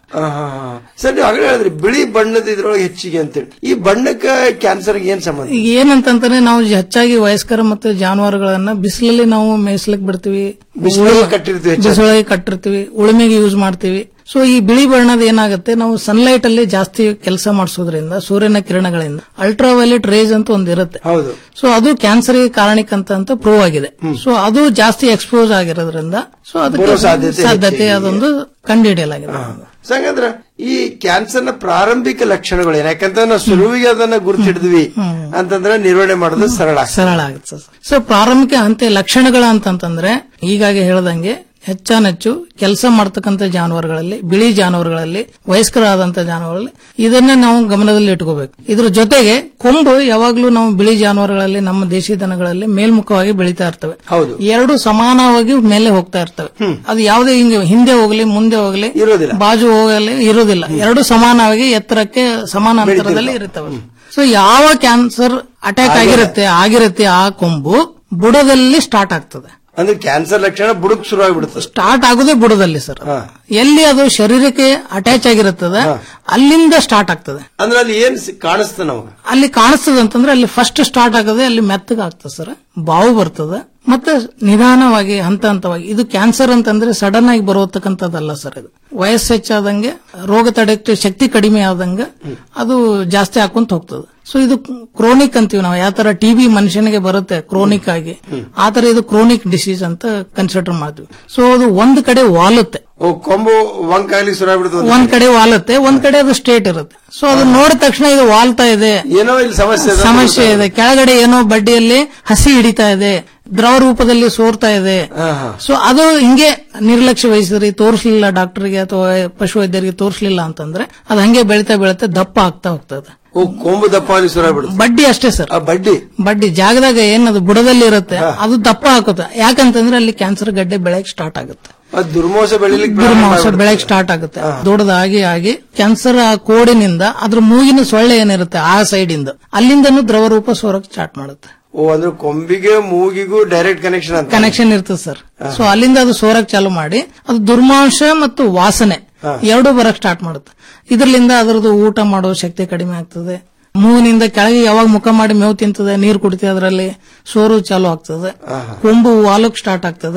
ಸರ್ ನೀವು ಆಗಲೇ ಹೇಳಿದ್ರಿ ಬಿಳಿ ಬಣ್ಣದ ಇದ್ರೊಳಗೆ ಹೆಚ್ಚಿಗೆ ಅಂತೇಳಿ ಈ ಬಣ್ಣಕ್ಕ ಕ್ಯಾನ್ಸರ್ ಏನ್ ಸಂಬಂಧ ಈಗ ಏನಂತಂದ್ರೆ ನಾವು ಹೆಚ್ಚಾಗಿ ವಯಸ್ಕರ ಮತ್ತು ಜಾನುವಾರುಗಳನ್ನ ಬಿಸಿಲಲ್ಲಿ ನಾವು ಮೇಯಿಸ್ಲಿಕ್ ಬಿಡ್ತೀವಿ ಬಿಸಿಲಲ್ಲಿ ಕಟ್ಟಿರ್ತೀವಿ ಹೆಚ್ಚಾಗಿ. ಬಿಸಿಲೊಳಗೆ ಕಟ್ಟಿರ್ತೀವಿ ಉಳುಮೆಗೆ ಯೂಸ್ ಮಾಡ್ತೀವಿ ಸೊ ಈ ಬಿಳಿ ಬಣ್ಣದ ಏನಾಗುತ್ತೆ ನಾವು ಸನ್ಲೈಟ್ ಅಲ್ಲಿ ಜಾಸ್ತಿ ಕೆಲಸ ಮಾಡಿಸೋದ್ರಿಂದ ಸೂರ್ಯನ ಕಿರಣಗಳಿಂದ ಅಲ್ಟ್ರಾ ವೈಲೆಟ್ ರೇಸ್ ಅಂತ ಒಂದು ಇರುತ್ತೆ ಹೌದು ಸೊ ಅದು ಕ್ಯಾನ್ಸರ್ ಕಾರಣಿಕಂತ ಅಂತ ಪ್ರೂವ್ ಆಗಿದೆ ಸೊ ಅದು ಜಾಸ್ತಿ ಎಕ್ಸ್ಪೋಸ್ ಆಗಿರೋದ್ರಿಂದ ಸೊ ಬರೋ ಅದಕ್ಕೆ ಸಾಧ್ಯತೆ ಸಾಧ್ಯತೆ ಹೆಚ್ಚಿಗೆ. ಅದೊಂದು ಕಂಡುಹಿಡಿಯಲಾಗಿದೆ ಸೊ ಹಂಗಂದ್ರ ಈ ಕ್ಯಾನ್ಸರ್ ನ ಪ್ರಾರಂಭಿಕ ಲಕ್ಷಣಗಳು ಏನ್ ಯಾಕಂದ್ರೆ ನಾವು ಸುರುವಿಗೆ ಅದನ್ನ ಗುರುತಿಡಿದ್ವಿ ಅಂತಂದ್ರೆ ನಿರ್ವಹಣೆ ಮಾಡೋದು ಸರಳ ಆಗ್ತದೆ. ಸರಳ ಆಗುತ್ತೆ ಸೊ ಪ್ರಾರಂಭಿಕ ಹಂತ ಲಕ್ಷಣಗಳ ಅಂತಂತಂದ್ರೆ ಈಗಾಗೆ ಹೇಳ್ದಂಗೆ ಹೆಚ್ಚಾನೆಚ್ಚು ಕೆಲಸ ಮಾಡ್ತಕ್ಕಂಥ ಜಾನುವಾರುಗಳಲ್ಲಿ ಬಿಳಿ ಜಾನುವಾರುಗಳಲ್ಲಿ ವಯಸ್ಕರಾದಂತ ಜಾನುವಾರುಗಳಲ್ಲಿ ಇದನ್ನ ನಾವು ಗಮನದಲ್ಲಿ ಇಟ್ಕೋಬೇಕು ಇದ್ರ ಜೊತೆಗೆ ಕೊಂಬು ಯಾವಾಗ್ಲೂ ನಾವು ಬಿಳಿ ಜಾನುವಾರುಗಳಲ್ಲಿ ನಮ್ಮ ದೇಶಿ ದನಗಳಲ್ಲಿ ಮೇಲ್ಮುಖವಾಗಿ ಬೆಳೀತಾ ಇರ್ತವೆ ಹೌದು ಎರಡು ಸಮಾನವಾಗಿ ಮೇಲೆ ಹೋಗ್ತಾ ಇರ್ತವೆ ಅದು ಯಾವುದೇ ಹಿಂಗೆ ಹಿಂದೆ ಹೋಗ್ಲಿ ಮುಂದೆ ಹೋಗ್ಲಿ ಇರೋದಿಲ್ಲ ಬಾಜು ಹೋಗಲಿ ಇರುವುದಿಲ್ಲ ಎರಡು ಸಮಾನವಾಗಿ ಎತ್ತರಕ್ಕೆ ಸಮಾನ ಅಂತರದಲ್ಲಿ ಇರುತ್ತವೆ ಸೊ ಯಾವ ಕ್ಯಾನ್ಸರ್ ಅಟ್ಯಾಕ್ ಆಗಿರುತ್ತೆ ಆಗಿರುತ್ತೆ ಆ ಕೊಂಬು ಬುಡದಲ್ಲಿ ಸ್ಟಾರ್ಟ್ ಆಗ್ತದೆ ಅಂದ್ರೆ ಕ್ಯಾನ್ಸರ್ ಲಕ್ಷಣ ಬುಡಕ್ ಶುರು ಆಗ್ಬಿಡುತ್ತೆ ಸ್ಟಾರ್ಟ್ ಆಗೋದೇ ಬುಡದಲ್ಲಿ ಸರ್ ಎಲ್ಲಿ ಅದು ಶರೀರಕ್ಕೆ ಅಟ್ಯಾಚ್ ಆಗಿರುತ್ತದೆ ಅಲ್ಲಿಂದ ಸ್ಟಾರ್ಟ್ ಆಗ್ತದೆ ಅಂದ್ರೆ ಅಲ್ಲಿ ಏನ್ ಸಿ- ಕಾಣಿಸ್ತ ನಮಗ ಅಲ್ಲಿ ಕಾಣಿಸ್ತದೆ ಅಂತಂದ್ರೆ ಅಲ್ಲಿ ಫಸ್ಟ್ ಸ್ಟಾರ್ಟ್ ಆಗದೆ ಅಲ್ಲಿ ಮೆತ್ತಗೆ ಆಗ್ತದೆ ಸರ್ ಬಾವು ಬರ್ತದೆ ಮತ್ತೆ ನಿಧಾನವಾಗಿ ಹಂತ ಹಂತವಾಗಿ ಇದು ಕ್ಯಾನ್ಸರ್ ಅಂತಂದ್ರೆ ಸಡನ್ ಆಗಿ ಬರೋತಕ್ಕಂಥದ್ದಲ್ಲ ಸರ್ ಇದು ವಯಸ್ಸು ಹೆಚ್ಚಾದಂಗೆ ರೋಗ ತಡೆಯುವ ಶಕ್ತಿ ಕಡಿಮೆ ಆದಂಗೆ ಅದು ಜಾಸ್ತಿ ಹಾಕೊಂತ ಹೋಗ್ತದೆ ಸೊ ಇದು ಕ್ರೋನಿಕ್ ಅಂತೀವಿ ನಾವು ಯಾವ ತರ ಟಿಬಿ ಮನುಷ್ಯನಿಗೆ ಬರುತ್ತೆ ಕ್ರೋನಿಕ್ ಆಗಿ ಆ ತರ ಇದು ಕ್ರೋನಿಕ್ ಡಿಸೀಸ್ ಅಂತ ಕನ್ಸಿಡರ್ ಮಾಡ್ತೀವಿ ಸೊ ಅದು ಒಂದ್ ಕಡೆ ವಾಲುತ್ತೆ ಓ ಕೊಂಬು ವಂಕಾಗ್ಲಿ ಶುರು ಆಗ್ಬಿಡುತ್ತೆ ಒಂದ್ ಕಡೆ ವಾಲುತ್ತೆ ಒಂದ್ ಕಡೆ ಅದು ಸ್ಟೇಟ್ ಇರುತ್ತೆ ಸೊ ಅದು ನೋಡಿದ ತಕ್ಷಣ ಇದು ವಾಲ್ತಾ ಇದೆ ಏನೋ ಇಲ್ಲಿ ಸಮಸ್ಯೆ ಇದೆ. ಸಮಸ್ಯೆ ಇದೆ ಕೆಳಗಡೆ ಏನೋ ಬಡ್ಡಿಯಲ್ಲಿ ಹಸಿ ಹಿಡಿತಾ ಇದೆ ದ್ರವ ರೂಪದಲ್ಲಿ ಸೋರ್ತಾ ಇದೆ ಸೊ ಅದು ಹಿಂಗೆ ನಿರ್ಲಕ್ಷ್ಯ ವಹಿಸಿದ್ರಿ ತೋರಿಸಲಿಲ್ಲ ಡಾಕ್ಟರ್ಗೆ ಅಥವಾ ಪಶುವೈದ್ಯರಿಗೆ ತೋರಿಸಲಿಲ್ಲ ಅಂತಂದ್ರೆ ಅದು ಹಂಗೆ ಬೆಳಿತಾ ಬೆಳಿತಾ ದಪ್ಪ ಆಗ್ತಾ ಹೋಗ್ತದೆ ಓ ಕೊಂಬು ದಪ್ಪ ಅಲ್ಲಿ ಶುರು ಆಗ್ಬಿಡುತ್ತೆ ಬಡ್ಡಿ ಅಷ್ಟೇ ಸರ್ ಬಡ್ಡಿ ಬಡ್ಡಿ ಜಾಗದಾಗ ಏನದು ಬುಡದಲ್ಲಿ ಇರುತ್ತೆ ಅದು ದಪ್ಪ ಹಾಕುತ್ತೆ ಯಾಕಂತಂದ್ರೆ ಅಲ್ಲಿ ಕ್ಯಾನ್ಸರ್ ಗಡ್ಡೆ ಬೆಳೆಯಕ್ ಸ್ಟಾರ್ಟ್ ಆಗುತ್ತೆ ಅದು ದುರ್ಮೋಸ ಬೆಳಿಲಿಕ್ಕೆ ಪ್ರಾರಂಭ ದುರ್ಮಾಂಸ ಮಾಡ್ಬಿಡುತ್ತೆ. ಬೆಳೆಯಕ್ ಸ್ಟಾರ್ಟ್ ಆಗುತ್ತೆ ದೊಡ್ಡದಾಗಿ ಆಗಿ ಕ್ಯಾನ್ಸರ್ ಆ ಕೋಡಿನಿಂದ ಅದ್ರ ಮೂಗಿನ ಸೊಳ್ಳೆ ಏನಿರುತ್ತೆ ಆ ಸೈಡ್ ಇಂದ ಅಲ್ಲಿಂದನೂ ದ್ರವ ರೂಪ ಸೋರಕ್ ಸ್ಟಾರ್ಟ್ ಮಾಡುತ್ತೆ ಓ ಅಂದ್ರೆ ಕೊಂಬಿಗೆ ಮೂಗಿಗೂ ಡೈರೆಕ್ಟ್ ಕನೆಕ್ಷನ್ ಅಂತ ಕನೆಕ್ಷನ್ ಇರ್ತದೆ ಸರ್ ಸೊ ಅಲ್ಲಿಂದ ಅದು ಸೋರಕ್ ಚಾಲು ಮಾಡಿ ಅದು ದುರ್ಮಾಂಸ ಮತ್ತು ವಾಸನೆ ಎರಡೂ ಬರಕ್ ಸ್ಟಾರ್ಟ್ ಮಾಡುತ್ತೆ ಇದರಿಂದ ಅದರದ್ದು ಊಟ ಮಾಡೋ ಶಕ್ತಿ ಕಡಿಮೆ ಆಗ್ತದೆ ಮೂಗಿನಿಂದ ಕೆಳಗೆ ಯಾವಾಗ ಮುಖ ಮಾಡಿ ಮೇವು ತಿಂತದೆ ನೀರು ಕುಡಿತದೆ ಅದರಲ್ಲಿ ಸೋರು ಚಾಲು ಆಗ್ತದೆ ಕೊಂಬು ವಾಲಕ್ ಸ್ಟಾರ್ಟ್ ಆಗ್ತದೆ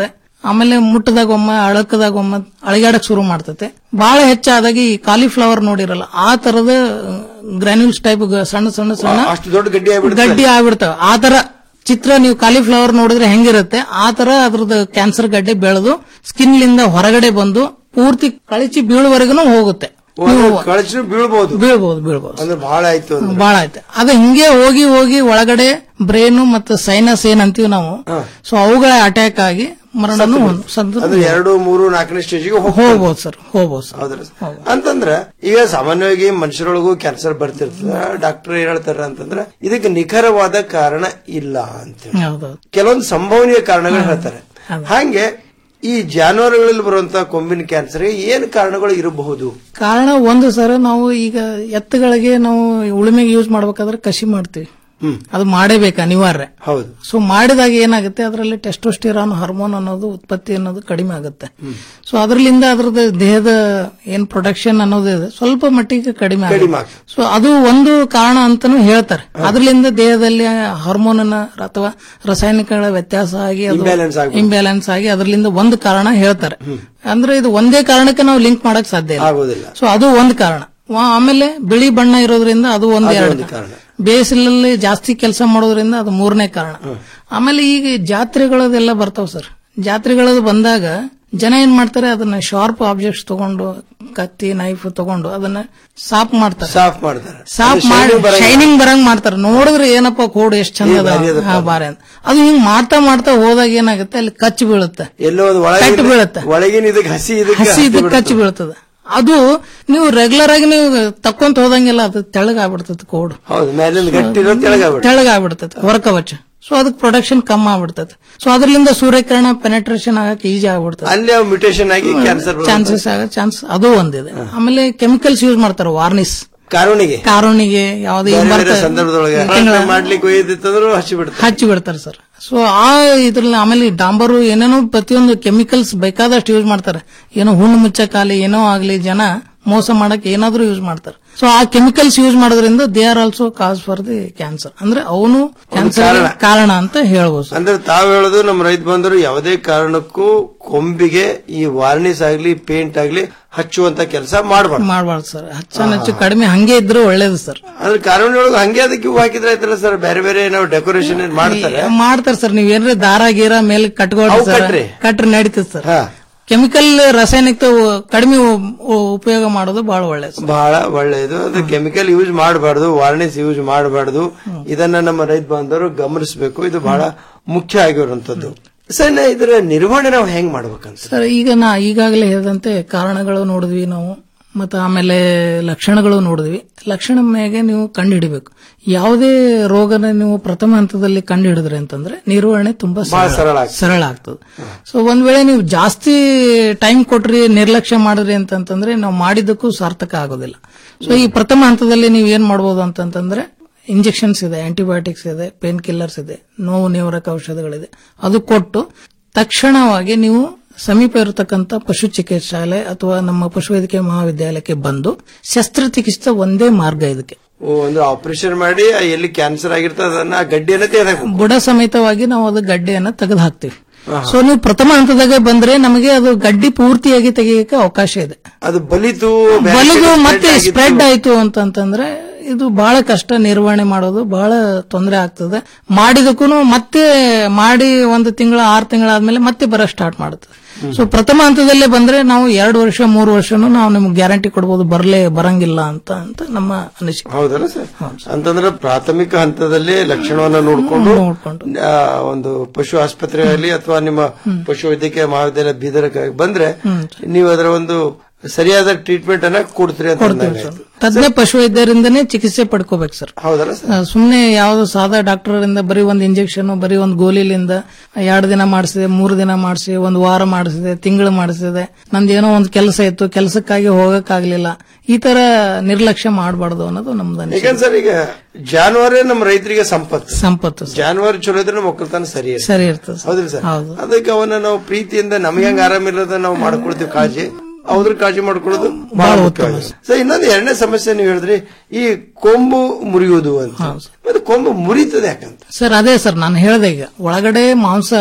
ಆಮೇಲೆ ಮುಟ್ಟದಾಗ ಒಮ್ಮ ಅಳಕದಾಗ ಒಮ್ಮ ಅಳಿಗಾಡಕ್ ಶುರು ಮಾಡ್ತತೆ ಬಹಳ ಹೆಚ್ಚಾದಾಗ ಈ ಕಾಲಿಫ್ಲವರ್ ನೋಡಿರಲ್ಲ ಆ ತರದ ಗ್ರಾನ್ಯೂಲ್ಸ್ ಟೈಪ್ ಸಣ್ಣ ಸಣ್ಣ ಸಣ್ಣ ಅಷ್ಟು ದೊಡ್ಡ ಗಡ್ಡಿ ಆಗ್ಬಿಡುತ್ತೆ ಗಡ್ಡಿ ಆಗ್ಬಿಡ್ತಾವ ಆ ತರ ಚಿತ್ರ ನೀವು ಕಾಲಿಫ್ಲವರ್ ನೋಡಿದ್ರೆ ಹೆಂಗಿರುತ್ತೆ ಆ ತರ ಅದ್ರದ್ದು ಕ್ಯಾನ್ಸರ್ ಗಡ್ಡೆ ಬೆಳೆದು ಸ್ಕಿನ್ ಲಿಂದ ಹೊರಗಡೆ ಬಂದು ಪೂರ್ತಿ ಕಳಚಿ ಬೀಳುವರೆಗೂ ಹೋಗುತ್ತೆ ನೀವು ಕಳಚಿ ಬೀಳ್ಬಹುದು ಬೀಳ್ಬಹುದು ಬೀಳ್ಬಹುದು ಅಂದ್ರೆ ಬಹಳ ಆಯ್ತು ಅಂದ್ರೆ. ಬಹಳ ಆಯ್ತು ಅದು ಹಿಂಗೆ ಹೋಗಿ ಹೋಗಿ ಒಳಗಡೆ ಬ್ರೈನ್ ಮತ್ತು ಸೈನಸ್ ಏನ್ ಅಂತೀವಿ ನಾವು ಸೊ ಅವುಗಳ ಅಟ್ಯಾಕ್ ಆಗಿ ಮರಣನು ಒಂದು ಸದ್ದು ಅಂದ್ರೆ ಎರಡು ಮೂರು ನಾಲ್ಕನೇ ಸ್ಟೇಜಿಗೆ ಹೋಗ್ಬೋದು ಸರ್ ಹೋಗ್ಬೋದು ಸರ್ ಹೌದ್ರಿ ಅಂತಂದ್ರ ಈಗ ಸಾಮಾನ್ಯವಾಗಿ ಮನುಷ್ಯರೊಳಗೂ ಕ್ಯಾನ್ಸರ್ ಬರ್ತಿರ್ತದ ಡಾಕ್ಟರ್ ಏನ್ ಹೇಳ್ತಾರ ಅಂತಂದ್ರ ಇದಕ್ಕೆ ನಿಖರವಾದ ಕಾರಣ ಇಲ್ಲ ಅಂತ ಹೇಳಿ. ಹೌದೌದು ಕೆಲವೊಂದು ಸಂಭವನೀಯ ಕಾರಣಗಳು ಹೇಳ್ತಾರೆ ಹಾಗೆ ಈ ಜಾನುವಾರುಗಳಲ್ಲಿ ಬರುವಂತಹ ಕೊಂಬಿನ ಕ್ಯಾನ್ಸರ್ ಏನ್ ಕಾರಣಗಳು ಇರಬಹುದು ಕಾರಣ ಒಂದು ಸರ್ ನಾವು ಈಗ ಎತ್ತುಗಳಿಗೆ ನಾವು ಉಳುಮೆಗೆ ಯೂಸ್ ಮಾಡ್ಬೇಕಾದ್ರೆ ಕಸಿ ಮಾಡ್ತೀವಿ ಅದು ಮಾಡೇಬೇಕು ಅನಿವಾರ್ಯ ಹೌದು ಸೊ ಮಾಡಿದಾಗ ಏನಾಗುತ್ತೆ ಅದರಲ್ಲಿ ಟೆಸ್ಟೋಸ್ಟಿರಾನ್ ಹಾರ್ಮೋನ್ ಅನ್ನೋದು ಉತ್ಪತ್ತಿ ಅನ್ನೋದು ಕಡಿಮೆ ಆಗುತ್ತೆ ಸೊ ಅದರಲ್ಲಿಂದ ಅದ್ರದ್ದು ದೇಹದ ಏನ್ ಪ್ರೊಡಕ್ಷನ್ ಅನ್ನೋದು ಇದೆ ಸ್ವಲ್ಪ ಮಟ್ಟಿಗೆ ಕಡಿಮೆ ಕಡಿಮೆ ಆಗುತ್ತೆ ಸೊ ಅದು ಒಂದು ಕಾರಣ ಅಂತಾನು ಹೇಳ್ತಾರೆ ಅದರಿಂದ ದೇಹದಲ್ಲಿ ಹಾರ್ಮೋನ್ ಅಥವಾ ರಾಸಾಯನಿಕಗಳ ವ್ಯತ್ಯಾಸ ಆಗಿ ಅದು Imbalance ಆಗ್ಬಿಡುತ್ತೆ. ಇಂಬ್ಯಾಲೆನ್ಸ್ ಆಗಿ ಅದರಿಂದ ಒಂದು ಕಾರಣ ಹೇಳ್ತಾರೆ ಅಂದ್ರೆ ಇದು ಒಂದೇ ಕಾರಣಕ್ಕೆ ನಾವು ಲಿಂಕ್ ಮಾಡಕ್ ಸಾಧ್ಯ ಇಲ್ಲ ಆಗೋದಿಲ್ಲ ಸೊ ಅದು ಒಂದು ಕಾರಣ ವಾ- ಆಮೇಲೆ ಬಿಳಿ ಬಣ್ಣ ಇರೋದ್ರಿಂದ ಅದು ಒಂದು ಅದು ಎರಡು ಒಂದು ಕಾರಣ. ಬೇಸಿಲಲ್ಲಿ ಜಾಸ್ತಿ ಕೆಲಸ ಮಾಡೋದ್ರಿಂದ ಅದು ಮೂರನೇ ಕಾರಣ ಆಮೇಲೆ ಈಗ ಜಾತ್ರೆಗಳದೆಲ್ಲ ಬರ್ತಾವ ಸರ್ ಜಾತ್ರೆಗಳದು ಬಂದಾಗ ಜನ ಏನ್ ಮಾಡ್ತಾರೆ ಅದನ್ನ ಶಾರ್ಪ್ ಆಬ್ಜೆಕ್ಟ್ಸ್ ತಗೊಂಡು ಕತ್ತಿ ನೈಫ್ ತಗೊಂಡು ಅದನ್ನ ಸಾಫ್ ಮಾಡ್ತಾರೆ ಸಾಫ್ ಮಾಡ್ತಾರೆ ಸಾಫ್ ಅದು ಮಾಡಿ shining ಬರಂಗಿಲ್ಲ. ಶೈನಿಂಗ್ ಬರಂಗ್ ಮಾಡ್ತಾರೆ ನೋಡಿದ್ರೆ ಏನಪ್ಪ ಕೋಡ್ ಎಷ್ಟ್ ಚಂದ ಏ, ಅದ ಭಾರಿ ಅದಪ್ಪ. ಹಾ, ಬಾರಿ ಅಂತ ಅದು ಹಿಂಗ್ ಮಾಡ್ತಾ ಮಾಡ್ತಾ ಹೋದಾಗ ಏನಾಗುತ್ತೆ ಅಲ್ಲಿ ಕಚ್ಚಿ ಬೀಳುತ್ತೆ ಎಲ್ಲೋ ಒಂದು ಕಟ್ಟು ಒಳಗಿನ ಬೀಳುತ್ತೆ. ಒಳಗಿನ ಇದಕ್ಕೆ ಹಸಿ ಇದಕ್ಕೆ ಹಸಿ ಹತ್ತಿ ಇದಕ್ಕೆ ಬಿಡುತ್ತೆ. ಕಚ್ಚಿ ಬೀಳ್ತದೆ ಅದು ನೀವು ರೆಗ್ಯುಲರ್ ಆಗಿ ನೀವು ತಕ್ಕೊಂತ ಹೋದಂಗೆಲ್ಲ ಅದು ತೆಳಗಾಗ್ಬಿಡ್ತದೆ ಕೋಡ್ ಹೌದು ಮೇಲಿಂದ ಗಟ್ಟಿ ಇರೋ ತೆಳಗಾಗ್ಬಿಡುತ್ತೆ. ತೆಳಗಾಗ್ಬಿಡ್ತದೆ ಹೊರಕವಚ ಸೊ ಅದಕ್ಕೆ ಪ್ರೊಡಕ್ಷನ್ ಕಮ್ಮಿ ಆಗ್ಬಿಡ್ತದೆ ಸೊ ಅದರಿಂದ ಸೂರ್ಯಕಿರಣ ಪೆನೆಟ್ರೇಷನ್ ಆಗಕ್ಕೆ ಈಜಿ ಆಗ್ಬಿಡ್ತದೆ ಅಲ್ಲಿ ಅವು ಮ್ಯೂಟೇಷನ್ ಆಗಿ ಕ್ಯಾನ್ಸರ್ ಚಾನ್ಸಸ್ ಆಗೋ ಚಾನ್ಸ್ ಅದು ಒಂದಿದೆ ಆಮೇಲೆ ಕೆಮಿಕಲ್ಸ್ ಯೂಸ್ ಮಾಡ್ತಾರೆ ವಾರ್ನಿಸ್ ಕಾರುಣಿಗೆ ಕಾರುಣಿಗೆ ಯಾವ್ದು ಬೇರೆ ಹಿಂಗ್ ಬೇರೆ ಬರ್ತದೆ. ಸಂದರ್ಭದೊಳಗೆ ತಿಂಗಳ- ಮಾಡ್ಲಿಕ್ಕೆ ಒಯ್ದಿತ್ತಂದ್ರು ಹಚ್ಚಿ ಬಿಡ್ತಾರೆ ಹಚ್ಚಿ ಬಿಡ್ತಾರೆ ಸರ್ ಸೊ ಆ ಇದ್ರಲ್ಲಿ ಆಮೇಲೆ ಡಾಂಬರು ಏನೇನೋ ಪ್ರತಿಯೊಂದು ಕೆಮಿಕಲ್ಸ್ ಬೇಕಾದಷ್ಟು ಯೂಸ್ ಮಾಡ್ತಾರೆ ಏನೋ ಹುಣ್ಣು ಮುಚ್ಚಕ್ಕಾಲಿ ಏನೋ ಆಗ್ಲಿ ಜನ ಮೋಸ ಮಾಡಕ್ ಏನಾದ್ರೂ ಯೂಸ್ ಮಾಡ್ತಾರೆ ಸೊ ಆ ಕೆಮಿಕಲ್ಸ್ ಯೂಸ್ ಮಾಡೋದ್ರಿಂದ they are also cause for the cancer ಅಂದ್ರೆ ಅವನು ಕ್ಯಾನ್ಸರ್ ಕಾರಣ. ಕಾರಣ ಅಂತ ಹೇಳ್ಬೋದು ಸರ್. ಅಂದ್ರೆ ತಾವು ಹೇಳೋದು ನಮ್ಮ ರೈತ ಬಂದರು ಯಾವುದೇ ಕಾರಣಕ್ಕೂ ಕೊಂಬಿಗೆ ಈ ವಾರ್ನಿಸ್ ಆಗ್ಲಿ ಪೇಂಟ್ ಆಗ್ಲಿ ಹಚ್ಚುವಂತ ಕೆಲಸ ಮಾಡಬಾರ್ದು ಮಾಡ್ಬಾರ್ದು ಸರ್ ಹಚ್ಚ ಹೆಚ್ಚು ಕಡಿಮೆ ಹಂಗೆ ಇದ್ರೆ ಒಳ್ಳೇದು ಸರ್ ಅಂದ್ರೆ ಕಾರುಣಿ ಒಳಗೆ ಹಂಗೆ ಅದಕ್ಕೆ ಹೂ ಹಾಕಿದ್ರೆ ಆಯ್ತಲ್ಲ ಸರ್ ಬೇರೆ ಬೇರೆ ನಾವು ಡೆಕೋರೇಷನ್ ಮಾಡ್ತಾರೆ ಮಾಡ್ತಾರೆ ಸರ್ ನೀವ್ ಏನ್ರಿ ದಾರ ಗೀರ ಮೇಲೆ ಕಟ್ಕೊಡ್ರಿ ಅವು ಸರ್ ಕಟ್ರಿ. ಕಟ್ರಿ ನಡೀತದೆ ಸರ್ ಕೆಮಿಕಲ್ ರಾಸಾಯನಿಕ ಕಡಿಮೆ ಉ- ಉ- ಉಪಯೋಗ ಮಾಡೋದು ಬಹಳ ಒಳ್ಳೇದು ಬಹಳ ಒಳ್ಳೆಯದು ಅದು ಕೆಮಿಕಲ್ ಯೂಸ್ ಮಾಡಬಾರ್ದು ವಾರ್ನಿಸ್ ಯೂಸ್ ಮಾಡಬಾರ್ದು ಇದನ್ನ ನಮ್ಮ ರೈತ ಬಾಂಧವರು ಗಮನಿಸಬೇಕು ಇದು ಬಹಳ ಮುಖ್ಯ ಆಗಿರುವಂತದ್ದು ಸರ್ ನಾ ಇದರ ನಿರ್ವಹಣೆ ನಾವು ಹೆಂಗ್ ಮಾಡ್ಬೇಕಂತ ಸರ್ ಈಗ ನಾ ಈಗಾಗಲೇ ಹೇಳಿದಂತೆ ಕಾರಣಗಳು ನೋಡಿದ್ವಿ ನಾವು ಮತ್ತೆ ಆಮೇಲೆ ಲಕ್ಷಣಗಳು ನೋಡಿದ್ವಿ ಲಕ್ಷಣ ಮೇಲೆ ನೀವು ಕಂಡುಹಿಡಿಬೇಕು ಯಾವುದೇ ರೋಗನ ನೀವು ಪ್ರಥಮ ಹಂತದಲ್ಲಿ ಕಂಡುಹಿಡಿದ್ರಿ ಅಂತಂದ್ರೆ ನಿರ್ವಹಣೆ ತುಂಬಾ ಬಹಳ ಸರಳ ಸರಳ ಆಗ್ತದೆ. ಸರಳ ಆಗ್ತದೆ ಸೊ ಒಂದ್ ವೇಳೆ ನೀವು ಜಾಸ್ತಿ ಟೈಮ್ ಕೊಟ್ರಿ ನಿರ್ಲಕ್ಷ್ಯ ಮಾಡಿದ್ರಿ ಅಂತಂತಂದ್ರೆ ನಾವು ಮಾಡಿದ್ದಕ್ಕೂ ಸಾರ್ಥಕ ಆಗೋದಿಲ್ಲ ಸೊ ಈ ಪ್ರಥಮ ಹಂತದಲ್ಲಿ ನೀವು ಏನ್ ಮಾಡ್ಬೋದು ಅಂತಂತಂದ್ರೆ ಇಂಜೆಕ್ಷನ್ಸ್ ಇದೆ ಆಂಟಿಬಯೋಟಿಕ್ಸ್ ಇದೆ ಪೇನ್ ಕಿಲ್ಲರ್ಸ್ ಇದೆ ನೋವು ನಿವಾರಕ ಔಷಧಗಳಿದೆ ಅದು ಕೊಟ್ಟು ತಕ್ಷಣವಾಗಿ ನೀವು ಸಮೀಪ ಇರತಕ್ಕಂತ ಪಶು ಚಿಕಿತ್ಸಾಲಯ ಅಥವಾ ನಮ್ಮ ಪಶುವೈದ್ಯಕೀಯ ಮಹಾವಿದ್ಯಾಲಯಕ್ಕೆ ಬಂದು ಶಸ್ತ್ರಚಿಕಿತ್ಸೆ ಒಂದೇ ಮಾರ್ಗ ಇದಕ್ಕೆ ಓ, ಒಂದು ಆಪರೇಷನ್ ಮಾಡಿ ಆ ಎಲ್ಲಿ ಕ್ಯಾನ್ಸರ್ ಆಗಿರ್ತದೆ ಅದನ್ನ ಆ ಗಡ್ಡಿಯನ್ನ ತೆಗೆದಾಕ ಬುಡ ಸಮೇತವಾಗಿ ನಾವು ಅದು ಗಡ್ಡೆಯನ್ನ ತೆಗೆದು ಹಾಕ್ತಿವಿ ಸೊ ನೀವು ಪ್ರಥಮ ಹಂತದಾಗ ಬಂದ್ರೆ ನಮಗೆ ಅದು ಗಡ್ಡಿ ಪೂರ್ತಿಯಾಗಿ ತೆಗೆಯಕ್ಕೆ ಅವಕಾಶ ಇದೆ ಅದು ಬಲಿತು ಬೇರೆ ಬಲಿದು ಕಡೆ spread ಮತ್ತೆ ಆಗಿತ್ತು. ಸ್ಪ್ರೆಡ್ ಆಯ್ತು ಅಂತಂತಂದ್ರೆ ಇದು ಬಹಳ ಕಷ್ಟ ನಿರ್ವಹಣೆ ಮಾಡೋದು ಬಹಳ ತೊಂದರೆ ಆಗ್ತದೆ ಮಾಡಿದಕ್ಕೂ ಮತ್ತೆ ಮಾಡಿ ಒಂದು ತಿಂಗಳ ಆರು ತಿಂಗಳಾದ್ಮೇಲೆ ಮತ್ತೆ ಬರ ಸ್ಟಾರ್ಟ್ ಮಾಡುತ್ತೆ ಸೊ ಪ್ರಥಮ ಹಂತದಲ್ಲೇ ಬಂದ್ರೆ ನಾವು ಎರಡು ವರ್ಷ ಮೂರು ವರ್ಷನೂ ನಾವು ನಿಮ್ಗೆ ಗ್ಯಾರಂಟಿ ಕೊಡ್ಬೋದು ಬರಲೇ ಬರಂಗಿಲ್ಲ ಅಂತ ಅಂತ ನಮ್ಮ ಅನಿಸಿಕೆ ಹೌದಲ್ಲ ಸರ್ ಅಂತಂದ್ರೆ ಪ್ರಾಥಮಿಕ ಹಂತದಲ್ಲಿ ಲಕ್ಷಣವನ್ನ ನೋಡ್ಕೊಂಡು ಆ, ಒಂದು ಪಶು ಆಸ್ಪತ್ರೆ ಆಗಲಿ ಅಥವಾ ನಿಮ್ಮ ಪಶು ವೈದ್ಯಕೀಯ ಮಹಾವಿದ್ಯಾಲಯ ಬೀದರ್ಗೆ ಬಂದ್ರೆ ನೀವು ಅದರ ಒಂದು ಸರಿಯಾದ ಟ್ರೀಟ್ಮೆಂಟ್ ಅನ್ನ ಕೊಡ್ತೀರಿ ಅಂತ ಕೊಡ್ತೀವಿ ಅಂದಂಗೆ ಸರ್ ಆಯ್ತು. ತಜ್ಞ ಪಶುವೈದ್ಯರಿಂದನೇ ಚಿಕಿತ್ಸೆ ಪಡ್ಕೋಬೇಕು ಸರ್ ಹೌದಲ್ಲ ಸರ್ ಸುಮ್ಮನೆ ಯಾವ್ದು ಸಾದಾ ಡಾಕ್ಟರ್ ಇಂದ ಬರೀ ಒಂದು ಇಂಜೆಕ್ಷನ್ ಬರೀ ಒಂದು ಗೋಲಿಲಿಂದ ಎರಡು ದಿನ ಮಾಡಿಸಿದೆ ಮೂರು ದಿನ ಮಾಡಿಸಿ ಒಂದು ವಾರ ಮಾಡಿಸಿದೆ ತಿಂಗಳು ಮಾಡಿಸಿದೆ ನಂದೇನೋ ಒಂದು ಕೆಲಸ ಇತ್ತು ಕೆಲಸಕ್ಕಾಗಿ ಹೋಗಕ್ಕಾಗ್ಲಿಲ್ಲ ಈ ತರ ನಿರ್ಲಕ್ಷ್ಯ ಮಾಡಬಾರ್ದು ಅನ್ನೋದು ನಮ್ದು ಅನಿಸಿಕೆ. ಯಾಕಂದ್ರೆ ಸರ್ ಈಗ ಜಾನುವಾರೇ ನಮ್ಮ ರೈತರಿಗೆ ಸಂಪತ್ತು ಸಂಪತ್ತು ಜಾನುವಾರು ಚಲೋ ಇದ್ರೆ ನಮ್ಮ ಒಕ್ಕಲ್ತನ ಸರಿ ಇರುತ್ತೆ. ಸರಿ ಇರ್ತದೆ ಸರ್. ಹೌದಿಲ್ಲ ಸರ್ ಹೌದು. ಅದಕ್ಕೆ ಅವನ್ನ ನಾವು ಪ್ರೀತಿಯಿಂದ ನಮಗೆ ಹೆಂಗ್ ಆರಾಮಿಲ್ಲದ ನಾವು ಮಾಡ್ಕೊಳ್ತೀವಿ ಕಾಳಜಿ ಅವ್ರ ಕಾಳಜಿ ಮಾಡ್ಕೊಳ್ಳೋದು ಬಹಳ ಮುಖ್ಯವಾಗಿದೆ ಸರ್ ಇನ್ನೊಂದು ಎರಡನೇ ಸಮಸ್ಯೆ ನೀವು ಹೇಳಿದ್ರಿ ಈ ಕೊಂಬು ಮುರಿಯುವುದು ಅಂತ ಮತ್ತೆ ಕೊಂಬು ಮುರಿತದೆ ಯಾಕಂತ ಸರ್ ಅದೇ ಸರ್ ನಾನು ಹೇಳ್ದೆ ಈಗ ಒಳಗಡೆ ಮಾಂಸ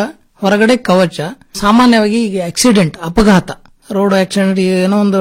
ಹೊರಗಡೆ ಕವಚ ಸಾಮಾನ್ಯವಾಗಿ ಈಗ ಆಕ್ಸಿಡೆಂಟ್ ಅಪಘಾತ ರೋಡ್ ಆಕ್ಸಿಡೆಂಟ್ ಏನೋ ಒಂದು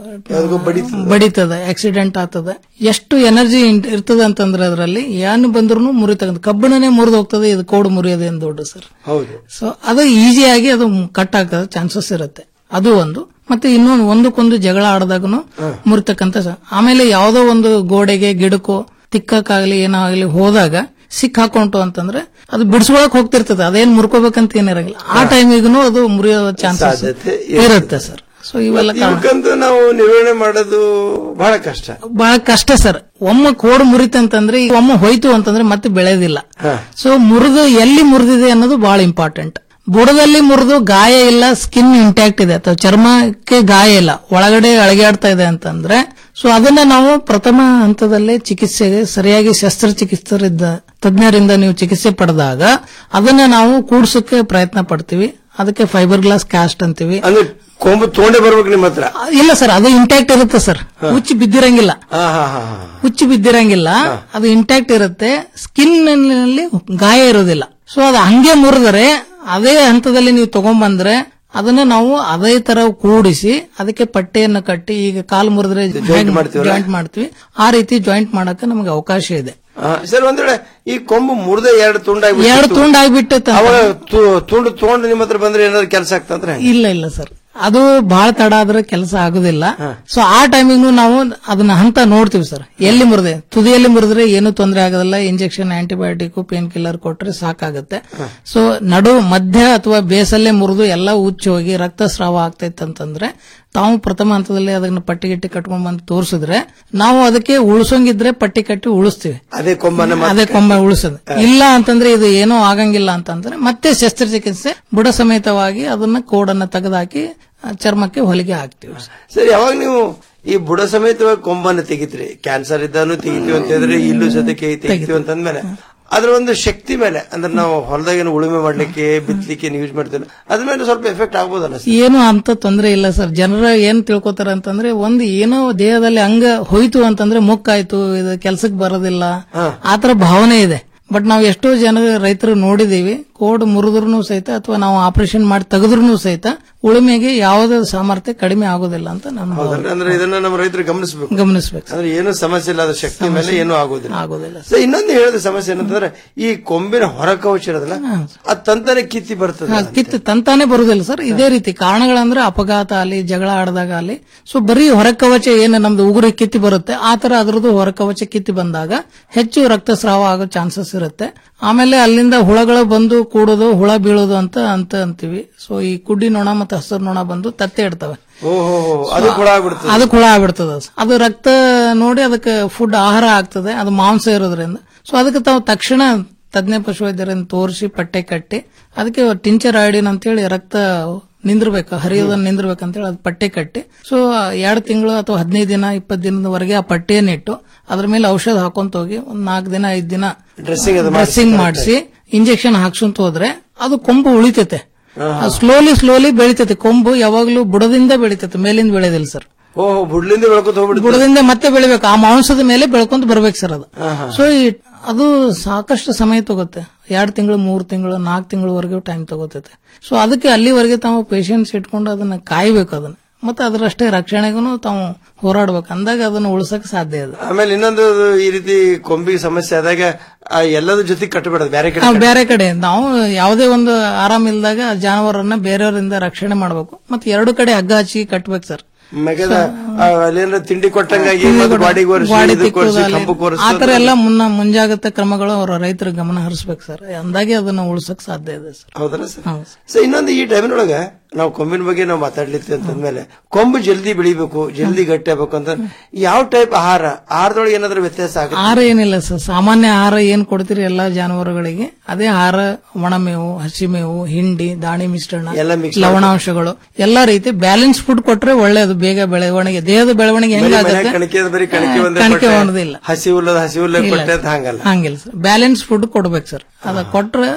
ಬಡಿತದ ಆಕ್ಸಿಡೆಂಟ್ ಆಗ್ತದ ಎಷ್ಟು ಎನರ್ಜಿ ಇರ್ತದ ಅಂತಂದ್ರೆ ಅದರಲ್ಲಿ ಏನು ಬಂದ್ರು ಮುರಿತಕ್ಕಂಥ ಕಬ್ಬಿಣನೇ ಮುರಿದು ಹೋಗ್ತದೆ ಇದು ಕೋಡು ಮುರಿಯೋದು ಏನು ದೊಡ್ಡ ಸರ್ ಹೌದು ಸೊ ಅದು ಈಸಿಯಾಗಿ ಅದು ಕಟ್ ಆಗದ ಚಾನ್ಸಸ್ ಇರುತ್ತೆ ಅದು ಒಂದು ಮತ್ತೆ ಇನ್ನೊಂದು ಒಂದಕ್ಕೊಂದು ಜಗಳ ಆಡದಾಗನು ಮುರಿತಕ್ಕಂಥ ಸ- ಆಮೇಲೆ ಯಾವುದೋ ಒಂದು ಗೋಡೆಗೆ ಗಿಡಕ್ಕೋ ತಿಕ್ಕಕ್ಕಾಗ್ಲಿ ಏನೋ ಆಗ್ಲಿ ಹೋದಾಗ ಸಿಕ್ ಹಾಕೊಂಟು ಅಂತಂದ್ರೆ ಅದು ಬಿಡಿಸ್ಕೊಳಕ್ ಹೋಗ್ತಿರ್ತದೆ ಅದೇನ್ ಮುರ್ಕೋಬೇಕಂತ ಏನಿರಂಗಿಲ್ಲ ಆ ಟೈಮಿಗೂ ಅದು ಮುರಿಯೋ ಚಾನ್ಸಸ್ ಸಾಧ್ಯತೆ ಇರುತ್ತೆ ಸರ್ ಸೊ ಇವೆಲ್ಲ ಕಾರಣ ಇವಕ್ಕಂತೂ ನಾವು ನಿರ್ವಹಣೆ ಮಾಡೋದು ಬಹಳ ಕಷ್ಟ ಬಹಳ ಕಷ್ಟ ಸರ್ ಒಮ್ಮೆ ಕೋಡ್ ಮುರಿತಂತಂದ್ರೆ ಈಗ ಒಮ್ಮೆ ಹೋಯ್ತು ಅಂತಂದ್ರೆ ಮತ್ತೆ ಬೆಳೆಯೋದಿಲ್ಲ ಸೊ ಮುರಿದು ಎಲ್ಲಿ ಮುರಿದಿದೆ ಅನ್ನೋದು ಬಹಳ ಇಂಪಾರ್ಟೆಂಟ್ ಬುಡದಲ್ಲಿ ಮುರಿದು ಗಾಯ ಇಲ್ಲ ಸ್ಕಿನ್ ಇಂಟ್ಯಾಕ್ಟ್ ಇದೆ ಅಥವಾ ಚರ್ಮಕ್ಕೆ ಗಾಯ ಇಲ್ಲ ಒಳಗಡೆ ಅಳಗಾಡ್ತಾ ಇದೆ ಅಂತಂದ್ರೆ ಸೊ ಅದನ್ನ ನಾವು ಪ್ರಥಮ ಹಂತದಲ್ಲೇ ಚಿಕಿತ್ಸೆಗೆ ಸರಿಯಾಗಿ ಶಸ್ತ್ರಚಿಕಿತ್ಸರಿದ್ದ ತಜ್ಞರಿಂದ ನೀವು ಚಿಕಿತ್ಸೆ ಪಡೆದಾಗ ಅದನ್ನ ನಾವು ಕೂಡ್ಸಕ್ಕೆ ಪ್ರಯತ್ನ ಪಡ್ತೀವಿ ಅದಕ್ಕೆ ಫೈಬರ್ ಗ್ಲಾಸ್ ಕ್ಯಾಸ್ಟ್ ಅಂತೀವಿ ಅಂದ್ರೆ ಕೊಂಬು ತಗೊಂಡೇ ಬರ್ಬೇಕು ನಿಮ್ಮ ಹತ್ರ ಇಲ್ಲ ಸರ್ ಅದು ಇಂಟ್ಯಾಕ್ಟ್ ಇರುತ್ತೆ ಸರ್ ಹುಚ್ಚಿ ಬಿದ್ದಿರಂಗಿಲ್ಲ ಹಾ ಹಾ ಹಾ ಹಾ. ಹುಚ್ಚಿ ಬಿದ್ದಿರಂಗಿಲ್ಲ ಅದು ಇಂಟ್ಯಾಕ್ಟ್ ಇರುತ್ತೆ ಸ್ಕಿನ್ ನಲ್ಲಿ ಗಾಯ ಇರೋದಿಲ್ಲ ಸೊ ಅದು ಹಂಗೆ ಮುರಿದರೆ ಅದೇ ಹಂತದಲ್ಲಿ ನೀವು ತಗೊಂಡ್ಬಂದ್ರೆ ಅದನ್ನ ನಾವು ಅದೇ ತರ ಕೂಡಿಸಿ ಅದಕ್ಕೆ ಪಟ್ಟೆಯನ್ನು ಕಟ್ಟಿ ಈಗ ಕಾಲು ಮುರಿದ್ರೆ ಮಾಡ್ತೀವಲ್ಲ? ಜಾಯಿಂಟ್ ಮಾಡ್ತೀವಿ ಆ ರೀತಿ ಜಾಯಿಂಟ್ ಮಾಡಕ್ಕೆ ನಮಗೆ ಅವಕಾಶ ಇದೆ ಆ, ಸರ್ ಒಂದ್ ವೇಳೆ ಈ ಕೊಂಬು ಮುರಿದ ಎರಡು ತುಂಡಾಗಿ ಎರಡು ತುಂಡಾಗ್ಬಿಟ್ಟು ಅವಾಗ ತು- ತುಂಡು ತಗೊಂಡು ನಿಮ್ಮ ಹತ್ರ ಬಂದ್ರೆ ಏನಾದ್ರು ಕೆಲಸ ಆಗ್ತಂದ್ರೆ ಇಲ್ಲ ಇಲ್ಲ ಸರ್ ಅದು ಬಹಳ ತಡ ಆದ್ರೆ ಕೆಲಸ ಆಗುದಿಲ್ಲ ಸೊ ಆ ಟೈಮಿಂಗ್ ನಾವು ಅದನ್ನ ಹಂತ ನೋಡ್ತೀವಿ ಸರ್ ಎಲ್ಲಿ ಮುರಿದೆ ತುದಿಯಲ್ಲಿ ಮುರಿದ್ರೆ ಏನು ತೊಂದರೆ ಆಗೋದಿಲ್ಲ ಇಂಜೆಕ್ಷನ್ ಆಂಟಿಬಯೋಟಿಕ್ ಪೇನ್ ಕಿಲ್ಲರ್ ಕೊಟ್ರೆ ಸಾಕಾಗುತ್ತೆ ಸೊ ನಡು ಮಧ್ಯ ಅಥವಾ ಬೇಸಲ್ಲೇ ಮುರಿದು ಎಲ್ಲ ಉಚ್ಚಿ ಹೋಗಿ ರಕ್ತಸ್ರಾವ ಆಗ್ತೈತೆ ಅಂತಂದ್ರೆ ತಾವು ಪ್ರಥಮ ಹಂತದಲ್ಲಿ ಅದನ್ನ ಪಟ್ಟಿ ಗಿಟ್ಟಿ ಕಟ್ಕೊಂಡ್ ಬಂದು ತೋರಿಸಿದ್ರೆ ನಾವು ಅದಕ್ಕೆ ಉಳಿಸೋಂಗಿದ್ರೆ ಪಟ್ಟಿ ಕಟ್ಟಿ ಉಳಿಸ್ತೀವಿ ಅದೇ ಕೊಂಬನ್ನ ಮತ್ತೆ- ಅದೇ ಕೊಂಬ ಉಳಿಸೋದು ಇಲ್ಲ ಅಂತಂದ್ರೆ ಇದು ಏನೋ ಆಗಂಗಿಲ್ಲ ಅಂತಂದ್ರೆ ಮತ್ತೆ ಶಸ್ತ್ರಚಿಕಿತ್ಸೆ ಬುಡ ಸಮೇತವಾಗಿ ಅದನ್ನ ಕೋಡನ್ನ ತೆಗೆದಾಕಿ ಆ, ಚರ್ಮಕ್ಕೆ ಹೊಲಿಗೆ ಹಾಕ್ತಿವಿ ಸರ್ ಯಾವಾಗ ನೀವು ಈ ಬುಡ ಸಮೇತವಾಗಿ ಕೊಂಬನ್ನ ತೆಗಿತ್ರಿ ಕ್ಯಾನ್ಸರ್ ಇದ್ದಾನು ತೆಗಿತೀವಿ ಅಂತ ಹೇಳಿದ್ರೆ ಇಲ್ಲೂ ಸದ್ಯಕ್ಕೆ ತೆಗಿತೀವಿ ಅಂತಂದ್ಮೇಲೆ ಅದ್ರ ಒಂದು ಶಕ್ತಿ ಮೇಲೆ ಅಂದ್ರೆ ನಾವು ಹೊಲದಾಗ ಉಳುಮೆ ಮಾಡ್ಲಿಕ್ಕೆ ಬಿತ್ತಲಿಕ್ಕೆ ಯೂಸ್ ಮಾಡ್ತೀವಿ ಅದ್ರ ಮೇಲೆ ಸ್ವಲ್ಪ ಎಫೆಕ್ಟ್ ಆಗ್ಬೋದಲ್ಲ ಸರ್ ಏನು ಅಂತ ತೊಂದರೆ ಇಲ್ಲ ಸರ್ ಜನರ ಏನ್ ತಿಳ್ಕೊತಾರ ಅಂತಂದ್ರೆ ಒಂದು ಏನೋ ದೇಹದಲ್ಲಿ ಅಂಗ ಹೋಯ್ತು ಅಂತಂದ್ರೆ ಮುಕ್ಕಾಯ್ತು ಇದು ಕೆಲ್ಸಕ್ಕೆ ಬರೋದಿಲ್ಲ ಆತರ ಭಾವನೆ ಇದೆ ಬಟ್ ನಾವು ಎಷ್ಟೋ ಜನ ರೈತರು ನೋಡಿದೀವಿ ಕೋಡ್ ಮುರಿದ್ರು ಸಹಿತ ಅಥವಾ ನಾವು ಆಪರೇಷನ್ ಮಾಡಿ ತೆಗೆದ್ರು ಸಹಿತ ಉಳುಮೆಗೆ ಯಾವುದೇ ಸಾಮರ್ಥ್ಯ ಕಡಿಮೆ ಆಗೋದಿಲ್ಲ ಅಂತ ನಾನು ಹೌದಲ್ರಿ? ಅಂದ್ರೆ ಇದನ್ನ ನಮ್ಮ ರೈತರು ಗಮನಿಸಬೇಕು ಗಮನಿಸಬೇಕು ಅಂದ್ರೆ ಏನು ಸಮಸ್ಯೆ ಇಲ್ಲ ಅದ್ರ ಶಕ್ತಿ ಮೇಲೆ ಏನು ಆಗೋದಿಲ್ಲ ಆಗೋದಿಲ್ಲ ಸೊ ಇನ್ನೊಂದು ಹೇಳಿದ ಸಮಸ್ಯೆ ಏನಂತಂದ್ರೆ ಈ ಕೊಂಬಿನ ಹೊರ ಕವಚ ಇರೋದಲ್ಲ ಅದು ತಂತಾನೆ ಕಿತ್ತಿ ಬರ್ತದೆ ಹಾ, ಕಿತ್ತು ತಂತಾನೆ ಬರುದಿಲ್ಲ ಸರ್ ಇದೇ ರೀತಿ ಕಾರಣಗಳಂದ್ರೆ ಅಪಘಾತ ಆಗಲಿ ಜಗಳ ಆಡಿದಾಗ ಆಗಲಿ ಸೊ ಬರೀ ಹೊರಕವಚ ಏನು ನಮ್ದು ಉಗುರು ಕಿತ್ತಿ ಬರುತ್ತೆ ಆ ತರ ಅದ್ರದ್ದು ಹೊರಕವಚ ಕಿತ್ತಿ ಬಂದಾಗ ಹೆಚ್ಚು ರಕ್ತಸ್ರಾವ ಆಗೋ ಚಾನ್ಸಸ್ ಇರುತ್ತೆ ಆಮೇಲೆ ಅಲ್ಲಿಂದ ಹುಳಗಳು ಬಂದು ಕೂಡೋದು ಹುಳ ಬೀಳೋದು ಅಂತ ಅಂತ ಅಂತೀವಿ ಸೊ ಈ ಕುಡ್ಡಿ ನೊಣ ಮತ್ತೆ ಹಸಿರು ನೊಣ ಬಂದು ತತ್ತೆ ಇಡ್ತವೆ ಓಹೋ ಅದು ಕೂಡ ಆಗ್ಬಿಡ್ತದೆ ಅದು ಹುಳ ಆಗ್ಬಿಡ್ತದ ಅದು ರಕ್ತ ನೋಡಿ ಅದಕ್ಕೆ ಫುಡ್ ಆಹಾರ ಆಗ್ತದೆ ಅದು ಮಾಂಸ ಇರೋದ್ರಿಂದ ಸೊ ಅದಕ್ಕೆ ತಾವು ತಕ್ಷಣ ತಜ್ಞ ಪಶುವೈದ್ಯರನ್ನು ತೋರಿಸಿ ಪಟ್ಟೆ ಕಟ್ಟಿ ಅದಕ್ಕೆ ಟಿಂಚರ್ ಐಡಿನ್ ಅಂತೇಳಿ ರಕ್ತ ನಿಂದಿರ್ಬೇಕು ಹರಿಯೋದನ್ನ ನಿಂದಿರ್ಬೇಕಂತೇಳಿ ಅದು ಪಟ್ಟೆ ಕಟ್ಟಿ ಸೊ ಎರಡು ತಿಂಗಳು ಅಥವಾ ಹದಿನೈದು ದಿನ ಇಪ್ಪತ್ತು ದಿನದವರೆಗೆ ಆ ಪಟ್ಟೆಯನ್ನು ಇಟ್ಟು ಅದ್ರ ಮೇಲೆ ಔಷಧ ಹಾಕೊಂತ ಹೋಗಿ ಒಂದ್ ನಾಲ್ಕು ದಿನ ಐದು ದಿನ ಡ್ರೆಸ್ಸಿಂಗ್ ಅದು ಡ್ರೆಸ್ಸಿಂಗ್ ಮಾಡಿಸಿ ಇಂಜೆಕ್ಷನ್ ಹಾಕ್ಸಂತ ಹೋದ್ರೆ ಅದು ಕೊಂಬು ಉಳಿತೈತೆ ಸ್ಲೋಲಿ ಸ್ಲೋಲಿ ಬೆಳಿತೈತೆ ಕೊಂಬು ಯಾವಾಗ್ಲೂ ಬುಡದಿಂದ ಬೆಳಿತೈತೆ ಮೇಲಿಂದ ಬೆಳೆಯೋದಿಲ್ಲ ಸರ್ ಓಹೋ ಬುಡ್ಲಿಂದ ಬೆಳ್ಕೊತ ಹೋಗ್ಬಿಡುತ್ತೆ ಬುಡದಿಂದ ಮತ್ತೆ ಬೆಳಿಬೇಕು ಆ ಮಾಂಸದ ಮೇಲೆ ಬೆಳ್ಕೊಂತ ಬರ್ಬೇಕು ಸರ್ ಅದು ಸೊ ಅದು ಸಾಕಷ್ಟು ಸಮಯ ತಗೋತೆ ಎರಡು ತಿಂಗಳು ಮೂರು ತಿಂಗಳು ನಾಲ್ಕು ತಿಂಗಳವರೆಗೂ ಟೈಮ್ ತಗೋತೈತೆ ಸೊ ಅದಕ್ಕೆ ಅಲ್ಲಿವರೆಗೆ ತಾವು ಪೇಷಂಟ್ಸ್ ಇಟ್ಕೊಂಡು ಅದನ್ನ ಕಾಯ್ಬೇಕು ಅದನ್ನ ಮತ್ತೆ ಅದರಷ್ಟೇ ರಕ್ಷಣೆಗೂ ತಾವು ಹೋರಾಡ್ಬೇಕು ಅಂದಾಗ ಅದನ್ನ ಉಳಿಸಕ್ ಸಾಧ್ಯ ಇದೆ ಆಮೇಲೆ ಇನ್ನೊಂದು ಈ ರೀತಿ ಕೊಂಬಿಗೆ ಸಮಸ್ಯೆ ಆದಾಗ ಆ ಎಲ್ಲದ್ರ ಜೊತೆ ಕಟ್ಟಬೇಡದು ಬೇರೆ ಕಡೆ ನಾವು ಬೇರೆ ಕಡೆ ನಾವು ಯಾವುದೇ ಒಂದು ಆರಾಮಿಲ್ದಾಗ ಆ ಜಾನುವಾರನ್ನ ಬೇರೆಯವರಿಂದ ರಕ್ಷಣೆ ಮಾಡಬೇಕು ಮತ್ತೆ ಎರಡು ಕಡೆ ಹಗ್ಗ ಹಚ್ಚಿ ಕಟ್ಬೇಕು ಸರ್ ಮೆಗದ ಆ, ಅಲ್ಲೇನಾರ ತಿಂಡಿ ಕೊಟ್ಟಂಗಾಗಿ ಮತ್ತೆ ಬಾಡಿಗೆ ಒರೆಸಿ ಗಾಡಿ ಇದಕ್ಕೆ ಒರೆಸಿ ತಿಕ್ಕೋದಾಗ್ಲಿ. ಕಂಬಕ್ಕೆ ಒರೆಸಿ ಆ ತರ ಎಲ್ಲ ಮುನ್ನ ಮುಂಜಾಗ್ರತೆ ಕ್ರಮಗಳು ಅವರ ರೈತರ ಗಮನ ಹರಿಸ್ಬೇಕು ಸರ್ ಅಂದಾಗೆ ಅದನ್ನ ಉಳಿಸಕ್ ಸಾಧ್ಯ ಇದೆ ಸರ್ ಹೌದಲ್ಲ ಸರ್ ಸೊ ಇನ್ನೊಂದು ಈ ಟೈಮಿನೊಳಗ ನಾವು ಕೊಂಬಿನ ಬಗ್ಗೆ ನಾವು ಮಾತಾಡ್ಲಿತ್ತೀವಿ ಅಂತಂದ್ಮೇಲೆ ಕೊಂಬು ಜಲ್ದಿ ಬೆಳಿಬೇಕು ಜಲ್ದಿ ಗಟ್ಟಿ ಆಗ್ಬೇಕು ಅಂತ ಯಾವ ಟೈಪ್ ಆಹಾರ ಆಹಾರದೊಳಗೆ ಏನಾದ್ರೂ ವ್ಯತ್ಯಾಸ ಆಗುತ್ತೆ ಆಹಾರ ಏನಿಲ್ಲ ಸರ್ ಸಾಮಾನ್ಯ ಆಹಾರ ಏನ್ ಕೊಡ್ತೀರಿ ಎಲ್ಲಾ ಜಾನುವಾರುಗಳಿಗೆ ಅದೇ ಆಹಾರ ಒಣಮೇವು ಹಸಿಮೇವು ಹಿಂಡಿ ದಾಣಿ ಮಿಶ್ರಣ ಎಲ್ಲ mix ಲವಣಾಂಶಗಳು ಎಲ್ಲಾ ರೀತಿ ಬ್ಯಾಲೆನ್ಸ್ ಫುಡ್ ಕೊಟ್ರೆ ಒಳ್ಳೇದು ಬೇಗ ಬೆಳವಣಿಗೆ ದೇಹದ ಬೆಳವಣಿಗೆ ಬರೀ ಮನ್ಯಾಗ ಹೆಂಗಾಗುತ್ತೆ ಕಣಕಿ ಅಂದ್ರೆ ಬರೀ ಕಣಕಿ ಒಂದೇ ಕಣಕಿ ಕೊಟ್ಟೆ, ಒಂದಿಲ್ಲ ಹಸಿ ಹುಲ್ಲದ ಹಸಿ ಹುಲ್ಲ ಇಲ್ಲ ಕೊಟ್ಟೆ ಅಂತ ಸರ್. ಹಂಗಲ್ಲ ಹಂಗಿಲ್ಲ ಸರ್ ಬ್ಯಾಲೆನ್ಸ್ ಫುಡ್ ಕೊಡ್ಬೇಕು ಸರ್ ಅದ ಕೊಟ್ರೆ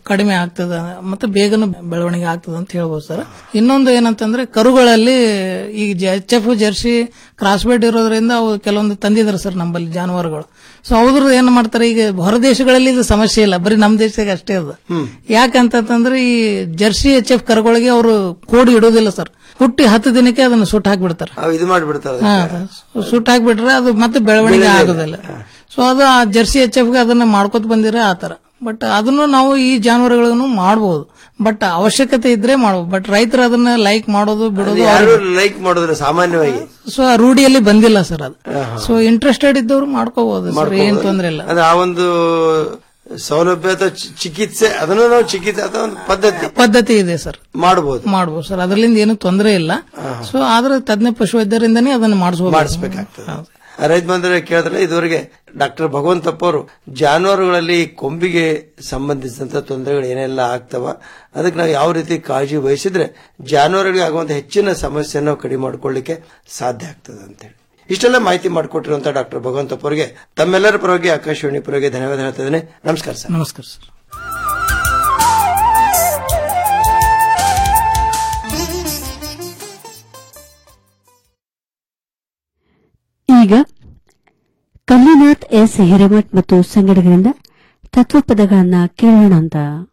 ಕಡಿಮೆ ಆಗ್ತದ ಮತ್ತೆ ಬೇಗನೆ ಬೆಳವಣಿಗೆ ಆಗ್ತದ ಅಂತ ಹೇಳ್ಬೋದು ಸರ್ ಇನ್ನೊಂದು ಏನಂತಂದ್ರೆ ಕರುಗಳಲ್ಲಿ ಈಗ H F jersey cross breed ಇರೋದ್ರಿಂದ ಅವು ಕೆಲವೊಂದು ತಂದಿದ್ದಾರೆ ಸರ್ ನಮ್ಮಲ್ಲಿ ಜಾನುವಾರುಗಳು ಸೊ ಅವ್ರದ್ದು ಏನ್ ಮಾಡ್ತಾರೆ ಈಗ ಹೊರ ದೇಶಗಳಲ್ಲಿ ಇದು ಸಮಸ್ಯೆ ಇಲ್ಲ ಬರೀ ನಮ್ಮ ದೇಶದಾಗ ಅಷ್ಟೇ ಅದ ಯಾಕಂತಂದ್ರೆ ಈ ಜರ್ಸಿ ಎಚ್ ಎಫ್ ಕರುಗಳಿಗೆ ಅವರು ಕೋಡಿ ಇಡೋದಿಲ್ಲ ಸರ್ ಹುಟ್ಟಿ ಹತ್ತು ದಿನಕ್ಕೆ ಅದನ್ನ ಸುಟ್ಟು ಹಾಕ್ಬಿಡ್ತಾರೆ ಅವು ಇದು ಮಾಡಿಬಿಡ್ತಾರೆ ಹಾ, ಸುಟ್ಟು ಹಾಕ್ಬಿಟ್ರೆ ಅದು ಮತ್ತೆ ಬೆಳವಣಿಗೆ ಆಗೋದಿಲ್ಲ ಸೊ ಅದು ಆ ಜರ್ಸಿ ಎಚ್ ಎಫ್ ಅದನ್ನ ಮಾಡ್ಕೊತ ಬಂದಿರ ಆತರ ಬಟ್ ಅದನ್ನು ನಾವು ಈ ಜಾನುವಾರುಗಳನ್ನು ಮಾಡಬಹುದು ಬಟ್ ಅವಶ್ಯಕತೆ ಇದ್ರೆ ಮಾಡಬಹುದು ಬಟ್ ರೈತರು ಅದನ್ನ ಲೈಕ್ ಮಾಡೋದು ಬಿಡೋದು ಯಾರು ಲೈಕ್ ಮಾಡೋದಿಲ್ಲ ಸಾಮಾನ್ಯವಾಗಿ ಸೊ ಆ ರೂಢಿಯಲ್ಲಿ ಬಂದಿಲ್ಲ ಸರ್ ಅದು ಸೊ ಇಂಟ್ರೆಸ್ಟೆಡ್ ಇದ್ದವರು ಮಾಡ್ಕೋಬಹುದು ಸರ್ ಏನ್ ಮಾಡ್ಕೊಬೋದು. ತೊಂದ್ರೆ ಇಲ್ಲ ಅಂದ್ರೆ ಆ ಒಂದು ಸೌಲಭ್ಯ ಅಥವಾ ಚಿ- ಚಿಕಿತ್ಸೆ ಅದನ್ನು ನಾವು ಚಿಕಿತ್ಸೆ ಅಥವಾ ಒಂದು ಪದ್ಧತಿ ಪದ್ಧತಿ ಇದೆ ಸರ್ ಮಾಡಬಹುದು ಮಾಡಬಹುದು ಸರ್ ಅದರಿಂದ ಏನು ತೊಂದರೆ ಇಲ್ಲ ಸೊ ಆದ್ರೆ ತಜ್ಞ ಪಶುವೈದ್ಯರಿಂದನೇ ಅದನ್ನ ಮಾಡಿಸಬಹುದು ಮಾಡಿಸ್ಬೇಕಾಗ್ತದೆ ರೈತ ಬಂದರೆ ಕೇಳಿದ್ರೆ ಇದುವರೆಗೆ ಡಾಕ್ಟರ್ ಭಗವಂತಪ್ಪ ಅವರು ಜಾನುವಾರುಗಳಲ್ಲಿ ಕೊಂಬಿಗೆ ಸಂಬಂಧಿಸಿದಂತ ತೊಂದರೆಗಳು ಏನೆಲ್ಲ ಆಗ್ತವ ಅದಕ್ಕೆ ನಾವು ಯಾವ ರೀತಿ ಕಾಳಜಿ ವಹಿಸಿದ್ರೆ ಜಾನುವಾರುಗಳಿಗೆ ಆಗುವಂತ ಹೆಚ್ಚಿನ ಸಮಸ್ಯೆಯನ್ನು ಕಡಿಮೆ ಮಾಡ್ಕೊಳ್ಳಿಕ್ಕೆ ಸಾಧ್ಯ ಆಗ್ತದೆ ಅಂತೇಳಿ ಇಷ್ಟೆಲ್ಲ ಮಾಹಿತಿ ಮಾಡಿಕೊಟ್ಟಿರುವಂತ ಡಾಕ್ಟರ್ ಭಗವಂತಪ್ಪ ಅವರಿಗೆ ತಮ್ಮೆಲ್ಲರ ಪರವಾಗಿ ಆಕಾಶವಾಣಿ ಪರವಾಗಿ ಧನ್ಯವಾದ ಹೇಳ್ತಾ ಇದ್ದೇನೆ ನಮಸ್ಕಾರ ಸರ್ ನಮಸ್ಕಾರ ಸರ್ ಈಗ ಕಮಲನಾಥ್ ಎಸ್ ಹಿರೇಮಠ್ ಮತ್ತು ಸಂಗಡಗಳಿಂದ ತತ್ವಪದಗಳನ್ನ ಕೇಳೋಣ ಅಂತ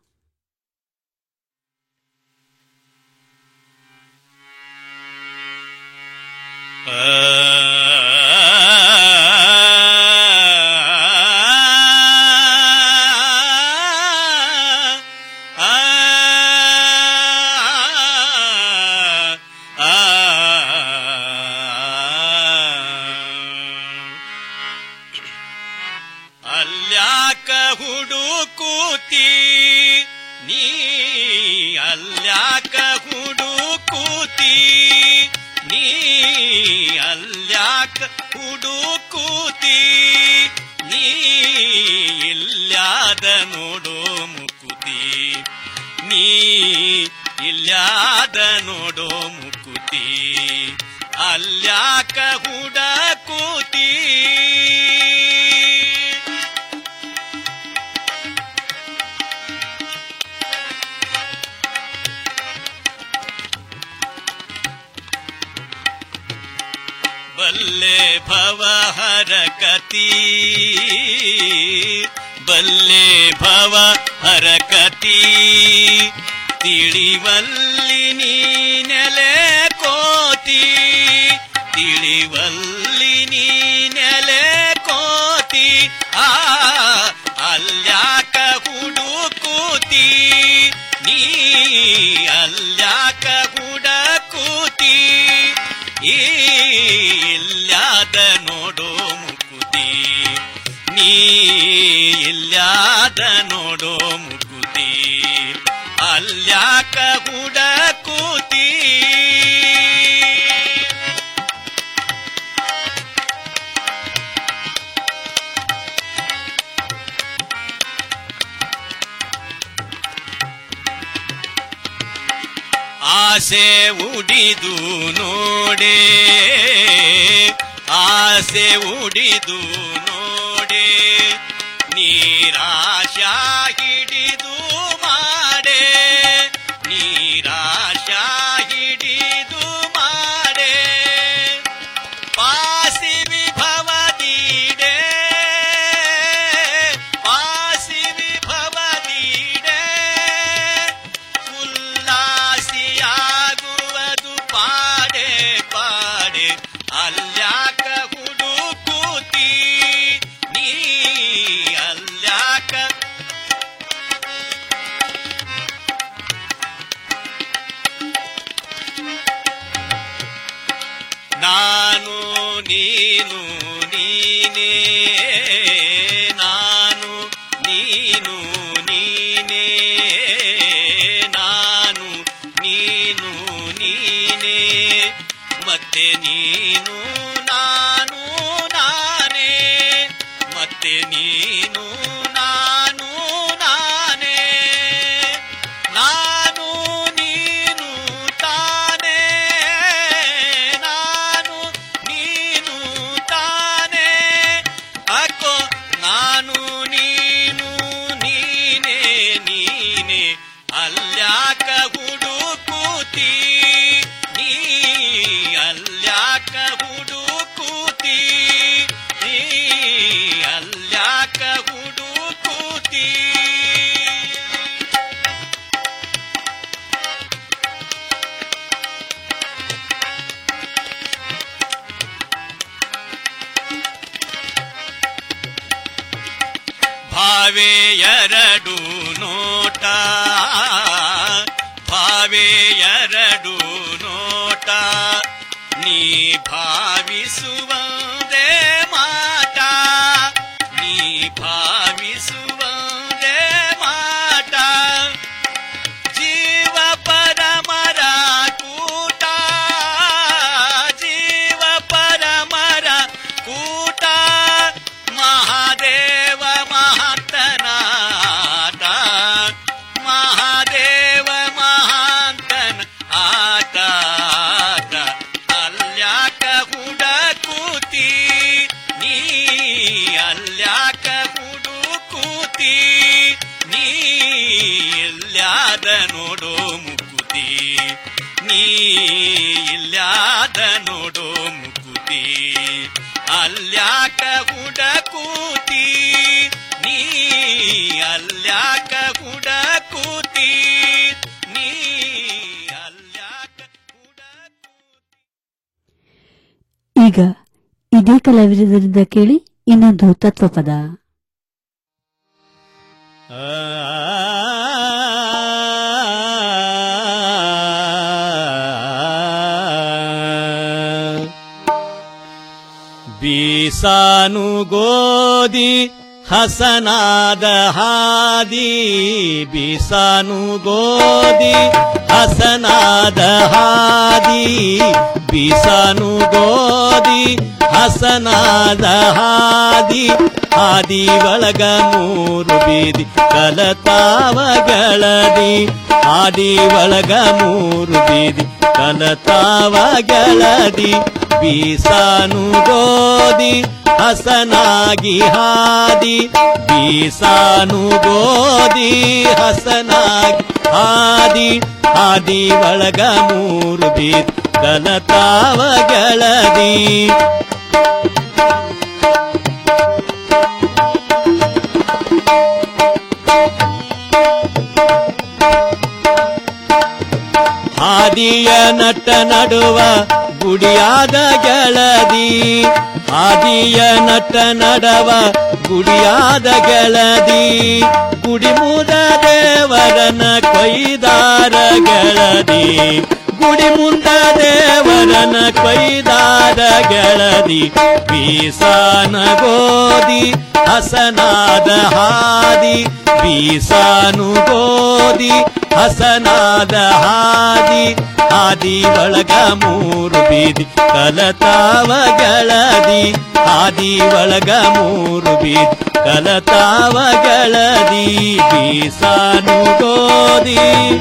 ಅಲ್ಯಾಕ ಹುಡುಕೂತಿ ನೀ ಅಲ್ಯಾಕ ಹುಡುಕೂತಿ ನೀ ಅಲ್ಯಾಕ ಹುಡುಕೂತಿ ನೀ ಇಲ್ಯಾದ ನೋಡೋ ಮುಕುತಿ ನೀ ಇಲ್ಯಾದ ನೋಡೋ ಮುಕುತಿ ಅಲ್ಯಾಕ ಹುಡಕೂತಿ ಬಲ್ಲೆ ಭವ ಹರಕತಿ ಬಲ್ಲೆ ಭವ ಹರಕತಿ ತಿಳಿವಲ್ಲಿ ನೀ ನೆಲೆ ಕೋತಿ ತಿಳಿವಲ್ಲಿ ನೀ ನೆಲೆ ಕೋತಿ ಆ ಅಲ್ಯಾಕ ಹುಡುಕೂತಿ ನೀ ಅಲ್ಯಾಕ ಹುಡಕೂತಿ ಈ ಇಲ್ಲಾದ ನೋಡೋ ಮುಕುತಿ ನೀ ಇಲ್ಲಾದ ನೋಡೋ ಮುಕುತಿ ಅಲ್ಯಾಕ ಹುಡಕೂತಿ ಆಸೆ ಉಡಿದು ನೋಡೆ ಆಸೆ ಉಡಿದು ನೋಡೆ ನೀರಾಶ ಹಿಡಿದು ಮಾಡೆ ನೀರಾಶ ಹಿಡಿದು ಮಾಡೆ ಪಾಸಿ ವಿಭವದೀಡೆ ಪಾಸಿ ವಿಭವದೀಡೆ ಉಲ್ಲಾಸಿಯಾಗುವುದು ಪಾಡೆ ಪಾಡೆ ಅಲ್ಯಾಕ ಹುಡುಕೂತಿ ನೀ ಅಲ್ಯಾಕ ನಾನು ನೀನು ನೀನೇ ನಾನು ನೀನು ನೀನೇ ನಾನು ನೀನು ನೀನೇ ಮತ್ತೆ ನೀನು ನಾನು ನಾನೇ ಮತ್ತೆ ನೀನು ನಾನು ನಾನೇ ನಾನು ನೀನು ತಾನೇ ನಾನು ನೀನು ತಾನೇ ಭಾವೆ ಎರಡು ನೋಟ ಭಾವೆ ಎರಡು ನೋಟ ನೀ ಭಾವಿಸುವಂದೇ ಮಾಟ ನೀ ಭಾವಿಸುವಂದೇ ಮಾಟ ಜೀವ ಪರಮರ ಕೂಟ ಜೀವ ಪರಮರ ಕೂಟ ಮಹಾದೇವ ಮಹಾಂತನಾಟ ಮಹಾದೇವ ಮಹಾಂತನ ಆಟ ಆಟ ಅಲ್ಯಾಕ ಹುಡಕೂತಿ ನೀ ಅಲ್ಯಾಕ ಹುಡುಕೂತಿ ನೀ ಇಲ್ಯಾದ ನೋಡೋ ಮುಕುತಿ ನೀ ಇಲ್ಯಾದ ನೋಡೋ ಮುಕುತಿ ಅಲ್ಯಾಕ ಹುಡಕೂತಿ ನೀ ಅಲ್ಯಾಕ ಹುಡಕೂತಿ ನೀ ಅಲ್ಯಾಕ ಈಗ ಇದೇ ಕಲಾವಿದರಿಂದ ಕೇಳಿ ಇನ್ನೊಂದು ತತ್ವಪದ ಬೀಸಾನು ಗೋದಿ ಹಸನಾದ ಹಾದಿ ಬೀಸಾನು ಗೋದಿ ಹಸನಾದ ಹಾದಿ ಬೀಸಾನು ಗೋದಿ ಹಸನಾದ ಹಾದಿ ಹಾದಿ ಒಳಗ ಮೂರು ಬೀದಿ ಕಲತಾವಗಳದಿ ಹಾದಿ ಒಳಗ ಮೂರು ಬೀದಿ ಕಲತಾವಗಳದಿ ಬೀಸಾನು ಗೋದಿ ಹಸನಾಗಿ ಹಾದಿ ಬೀಸಾನು ಗೋದಿ ಹಸನಾಗಿ ಹಾದಿ ಹಾದಿ ಒಳಗ ಮೂರು ಬೀದಿ ಕಲತಾವಗಳದಿ ಹಾದಿಯ ನಟ ನಡುವ ಗುಡಿಯಾದ ಗೆಳದಿ ಹಾದಿಯ ನಟ ನಡವ ಗುಡಿಯಾದ ಗೆಳದಿ ಗುಡಿ ಮುದ ದೇವರನ ಕೊಯ್ದಾರ ಗೆಳದಿ ಗುಡಿ ಮುಂದ ದೇವರನ ಕೊಯ್ದಾದ ಗೆಳದಿ ಬೀಸಾನ ಗೋದಿ ಹಸನಾದ ಹಾದಿ ಬೀಸಾನು ಗೋದಿ ಹಸನಾದ ಹಾದಿ ಹಾದಿ ಒಳಗ ಮೂರು ಬೀದಿ ಕಲತಾವಗಳದಿ ಹಾದಿ ಒಳಗ ಮೂರು ಬೀದಿ ಕಲತಾವಗಳದಿ ಬೀಸಾನು ಗೋದಿ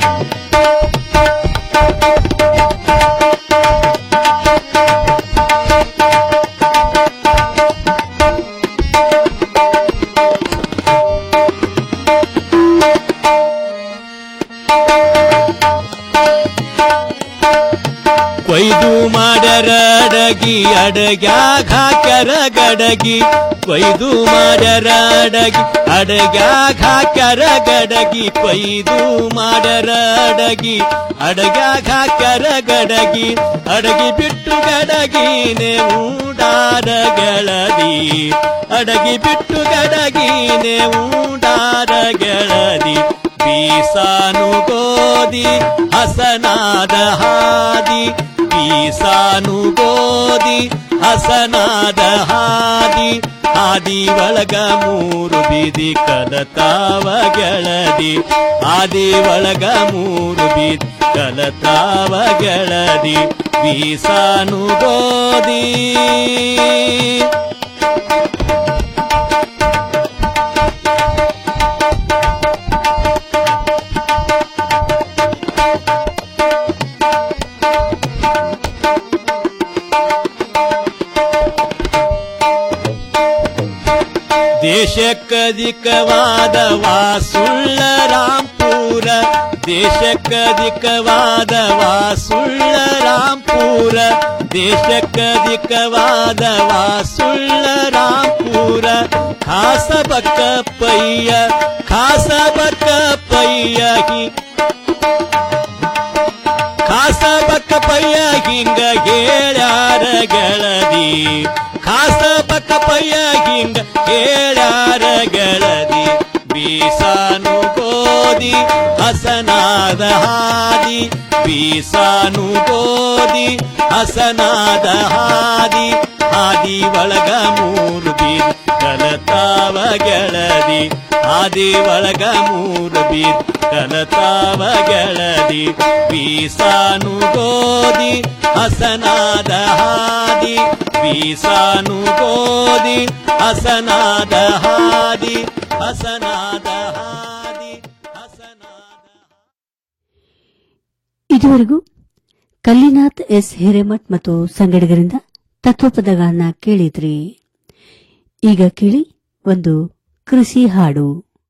ಕೊಯ್ದು ಮಾಡರ ಅಡಗಿ ಅಡಗ್ಯಾಗ ಹಾಕ್ಯಾರ ಗಡಗಿ ಕೊಯ್ದು ಮಾಡರ ಅಡಗಿ ಅಡಗ್ಯಾಗ ಹಾಕ್ಯಾರ ಗಡಗಿ ಕೊಯ್ದು ಮಾಡರ ಅಡಗಿ ಅಡಗ್ಯಾಗ ಹಾಕ್ಯಾರ ಗಡಗಿ ಅಡಗಿ ಬಿಟ್ಟು ಗಡಗಿನೇ ಊಡಾರ ಗೆಳದಿ ಅಡಗಿ ಬಿಟ್ಟು ಗಡಗಿನೇ ಊಡಾರ ಗೆಳದಿ ಬೀಸಾನು ಗೋದಿ ಹಸನಾದ ಹಾದಿ ಬೀಸಾನು ಗೋದಿ ಹಸನಾದ ಹಾದಿ ಹಾದಿ ಒಳಗ ಮೂರು ಬೀದಿ ಕಲತಾವ ಗೆಳದಿ ಹಾದಿ ಒಳಗ ಮೂರು ಬೀದಿ ಕಲತಾವ ಗೆಳದಿ ಬೀಸಾನು ಗೋದಿ ದೇಶಕ್ಕಧಿಕವಾದ ವಾಸುಳ್ಳ ರಾಂಪುರ ದೇಶಕ್ಕಧಿಕವಾದ ವಾಸುಳ್ಳ ರಾಂಪುರ ದೇಶಕ್ಕಧಿಕವಾದ ವಾಸುಳ್ಳ ರಾಂಪುರ ಖಾಸ ಬಕ್ಕಪ್ಪಯ್ಯ ಖಾಸ ಬಕ್ಕಪ್ಪಯ್ಯ ಹಿ ಖಾಸ ಬಕ್ಕಪ್ಪಯ್ಯ ಹಿಂಗ ಹೇಳ್ಯಾರ ಗೆಳದಿ ಖಾಸ ಬಕ್ಕಪ್ಪಯ್ಯ ಹಿಂಗ ಹೇಳ್ಯಾರ ಗೆಳದಿ ಬೀಸಾನು ಗೋಧಿ ಹಸನಾದ ಹಾದಿ ಬೀಸಾನು ಗೋಧಿ ಹಸನಾದ ಹಾದಿ ಹಾದಿ ಒಳಗ ಮೂರು ಬೀದ್ ಕಲತಾವ ಗೆಳದಿ ಹಾದಿ ಒಳಗ ಮೂರು ಬೀದ್ ಕಲತಾವ ಗೆಳದಿ ಬೀಸಾನು ಗೋಧಿ ಹಸನಾದ ಹಾದಿ ಬೀಸಾನು ಗೋಧಿ ಹಸನಾದ ಹಾದಿ ಹಸನಾದ ಹಾದಿ ಇದುವರೆಗೂ ಕಲ್ಲಿನಾಥ್ ಎಸ್ ಹಿರೇಮಠ್ ಮತ್ತು ಸಂಗಡಿಗರಿಂದ ತತ್ವಪದಗಳನ್ನ ಕೇಳಿದ್ರಿ ಈಗ ಕೇಳಿ ಒಂದು ಕೃಷಿ ಹಾಡು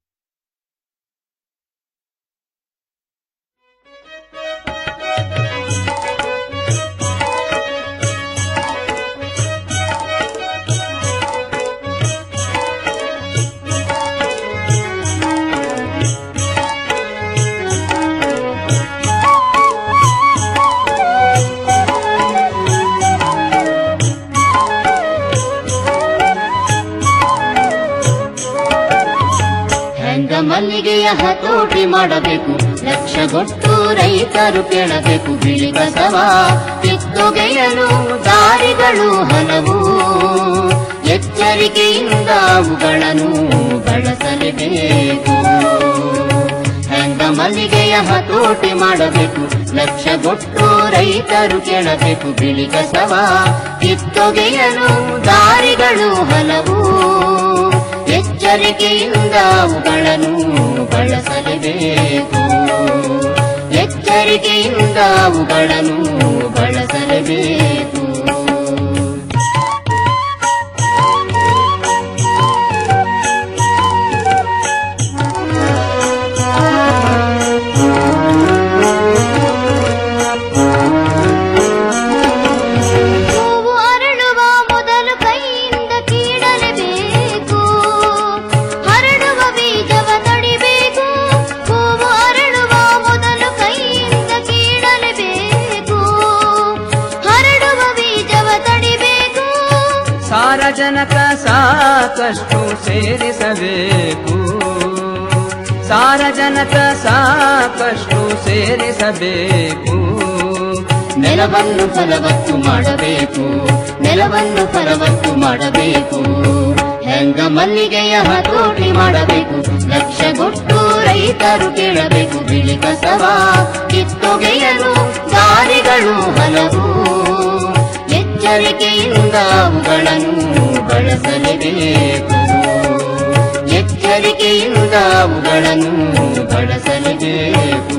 ಹೆಂಗ ಮಲ್ಲಿಗೆಯ ಹತೋಟಿ ಮಾಡಬೇಕು ಲಕ್ಷಗೊಟ್ಟು ರೈತರು ಕೇಳಬೇಕು ಬಿಳಿ ಕಸವ ಕಿತ್ತೊಗೆಯಲು ದಾರಿಗಳು ಹಲವು ಎಚ್ಚರಿಕೆಯಿಂದ ಅವುಗಳನ್ನು ಬಳಸಲೇಬೇಕು ಹೆಂಗ ಮಲ್ಲಿಗೆಯ ಹತೋಟಿ ಮಾಡಬೇಕು ಲಕ್ಷಗೊಟ್ಟು ರೈತರು ಕೇಳಬೇಕು ಬಿಳಿ ಕಸವ ಕಿತ್ತೊಗೆಯಲು ದಾರಿಗಳು ಹಲವು ಎಚ್ಚರಿಕೆಯಿಂದ ಅವುಗಳನ್ನು ಬಳಸಲೇಬೇಕು ಎಚ್ಚರಿಕೆಯಿಂದ ಅವುಗಳನ್ನು ಬಳಸಲೇಬೇಕು ಹೂವು ಅರಳುವ ಮೊದಲು ಕೈಯಿಂದ ಕೀಳಲೇಬೇಕು ಹರಡುವ ಬೀಜವ ತಡಿಬೇಕು ಹೂವು ಅರಳುವ ಮೊದಲು ಕೈಯಿಂದ ಕೀಳಲೇಬೇಕು ಹರಡುವ ಬೀಜವ ತಡಿಬೇಕು ಸಾರಜನಕ ಸಾಕಷ್ಟು ಸೇರಿಸಬೇಕು ಸಾರಜನಕ ಸಾಕಷ್ಟು ಸೇರಿಸಬೇಕು ನೆಲವನ್ನು ಫಲವತ್ತು ಮಾಡಬೇಕು ನೆಲವನ್ನು ಫಲವತ್ತು ಮಾಡಬೇಕು ಹೆಂಗ ಮಲ್ಲಿಗೆಯ ಹತೋಟಿ ಮಾಡಬೇಕು ಲಕ್ಷಗೊಟ್ಟು ರೈತರು ಕೇಳಬೇಕು ಬಿಳಿ ಕಸವ ಕಿತ್ತೊಗೆಯಲು ದಾರಿಗಳು ಹಲವು ಎಚ್ಚರಿಕೆಯಿಂದ ಅವುಗಳನ್ನು ಬಳಸಲೇಬೇಕು ಎಚ್ಚರಿಕೆಯಿಂದ ಅವುಗಳನ್ನು ಬಳಸಲೇಬೇಕು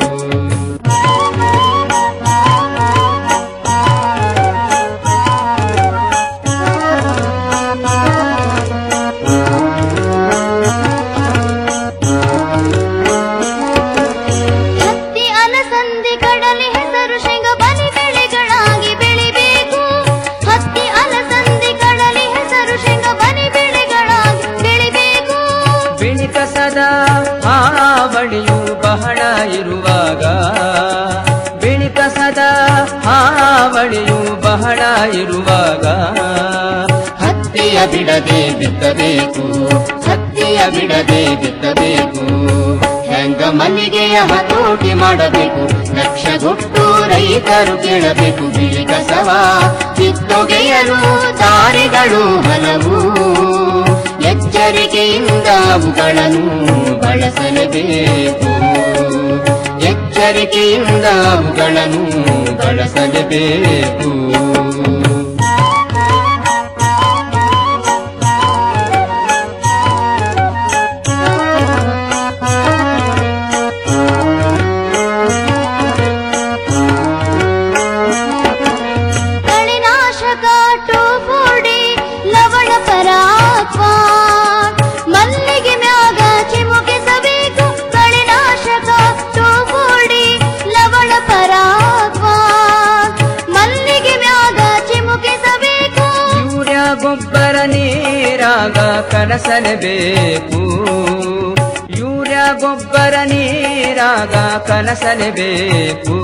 ಹತ್ತಿ ಅಲಸಂದಿ ಕಡಲೆ ಹೆಸರು ಶೇಂಗ ಬಲಿ ಬೆಳೆಗಳಾಗಿ ಬೆಳಿಬೇಕು ಹತ್ತಿ ಅಲಸಂದಿ ಕಡಲೆ ಹೆಸರು ಶೇಂಗ ಬಲಿ ಬೆಳೆಗಳಾಗಿ ಬೆಳಿಬೇಕು ಬಿಳಿ ಕಸದ ಹಾವಳಿಯು ಬಹಳ ಇರುವಾಗ ಬಿಳಿ ಕಸದ ಹಾವಳಿಯು ಬಹಳ ಇರುವಾಗ ಹತ್ತಿಯ ಬಿಡದೆ ಬಿತ್ತಬೇಕು ಹತ್ತಿಯ ಬಿಡದೆ ಬಿತ್ತಬೇಕು ಹೆಂಗ ಮಲ್ಲಿಗೆಯ ಹತೋಟಿ ಮಾಡಬೇಕು ಲಕ್ಷಗೊಟ್ಟು ರೈತರು ಕೇಳಬೇಕು ಬಿಳಿ ಕಸವ ಕಿತ್ತೊಗೆಯಲು ದಾರಿಗಳು ಹಲವು ಎಚ್ಚರಿಕೆಯಿಂದ ಅವುಗಳನ್ನು ಬಳಸಲೇಬೇಕು ಎಚ್ಚರಿಕೆಯಿಂದ ಅವುಗಳನ್ನು ಬಳಸಲೇಬೇಕು ಕಳೆನಾಶಕ ಟೋಫೋಡಿ ಲವಣ ಪರಾತ್ವ ಮಲ್ಲಿಗೆ ಮ್ಯಾಗ ಚಿಮುಕಿಸಬೇಕು ಕಳೆನಾಶಕ ಟೋಫೋಡಿ ಲವಣ ಪರಾತ್ವ ಮಲ್ಲಿಗೆ ಮ್ಯಾಗ ಚಿಮುಕಿಸಬೇಕು ಯೂರಿಯಾ ಗೊಬ್ಬರ ನೀರಾಗ ಕಲಸಲೇಬೇಕು ಯೂರಿಯಾ ಗೊಬ್ಬರ ನೀರಾಗ ಕಲಸಲೇಬೇಕು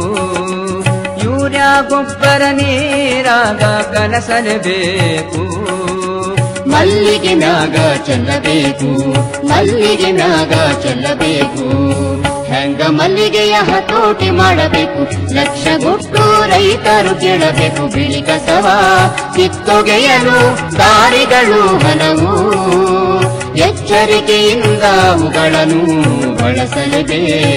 ಯೂರಿಯಾ ಗೊಬ್ಬರ ನೀರಾಗ ಕಲಸಲೇಬೇಕು ಮಲ್ಲಿಗೆ ಮ್ಯಾಗ ಚೆಲ್ಲಬೇಕು ಮಲ್ಲಿಗೆ ಮ್ಯಾಗ ಚೆಲ್ಲಬೇಕು ಹೆಂಗ ಮಲ್ಲಿಗೆಯ ಹತೋಟಿ ಮಾಡಬೇಕು ಲಕ್ಷಗೊಟ್ಟು ರೈತರು ಕೇಳಬೇಕು ಬಿಳಿ ಕಸವ ಕಿತ್ತೊಗೆಯಲು ದಾರಿಗಳು ಹಲವು ಎಚ್ಚರಿಕೆಯಿಂದ ಅವುಗಳನ್ನು ಬಳಸಲೇಬೇಕು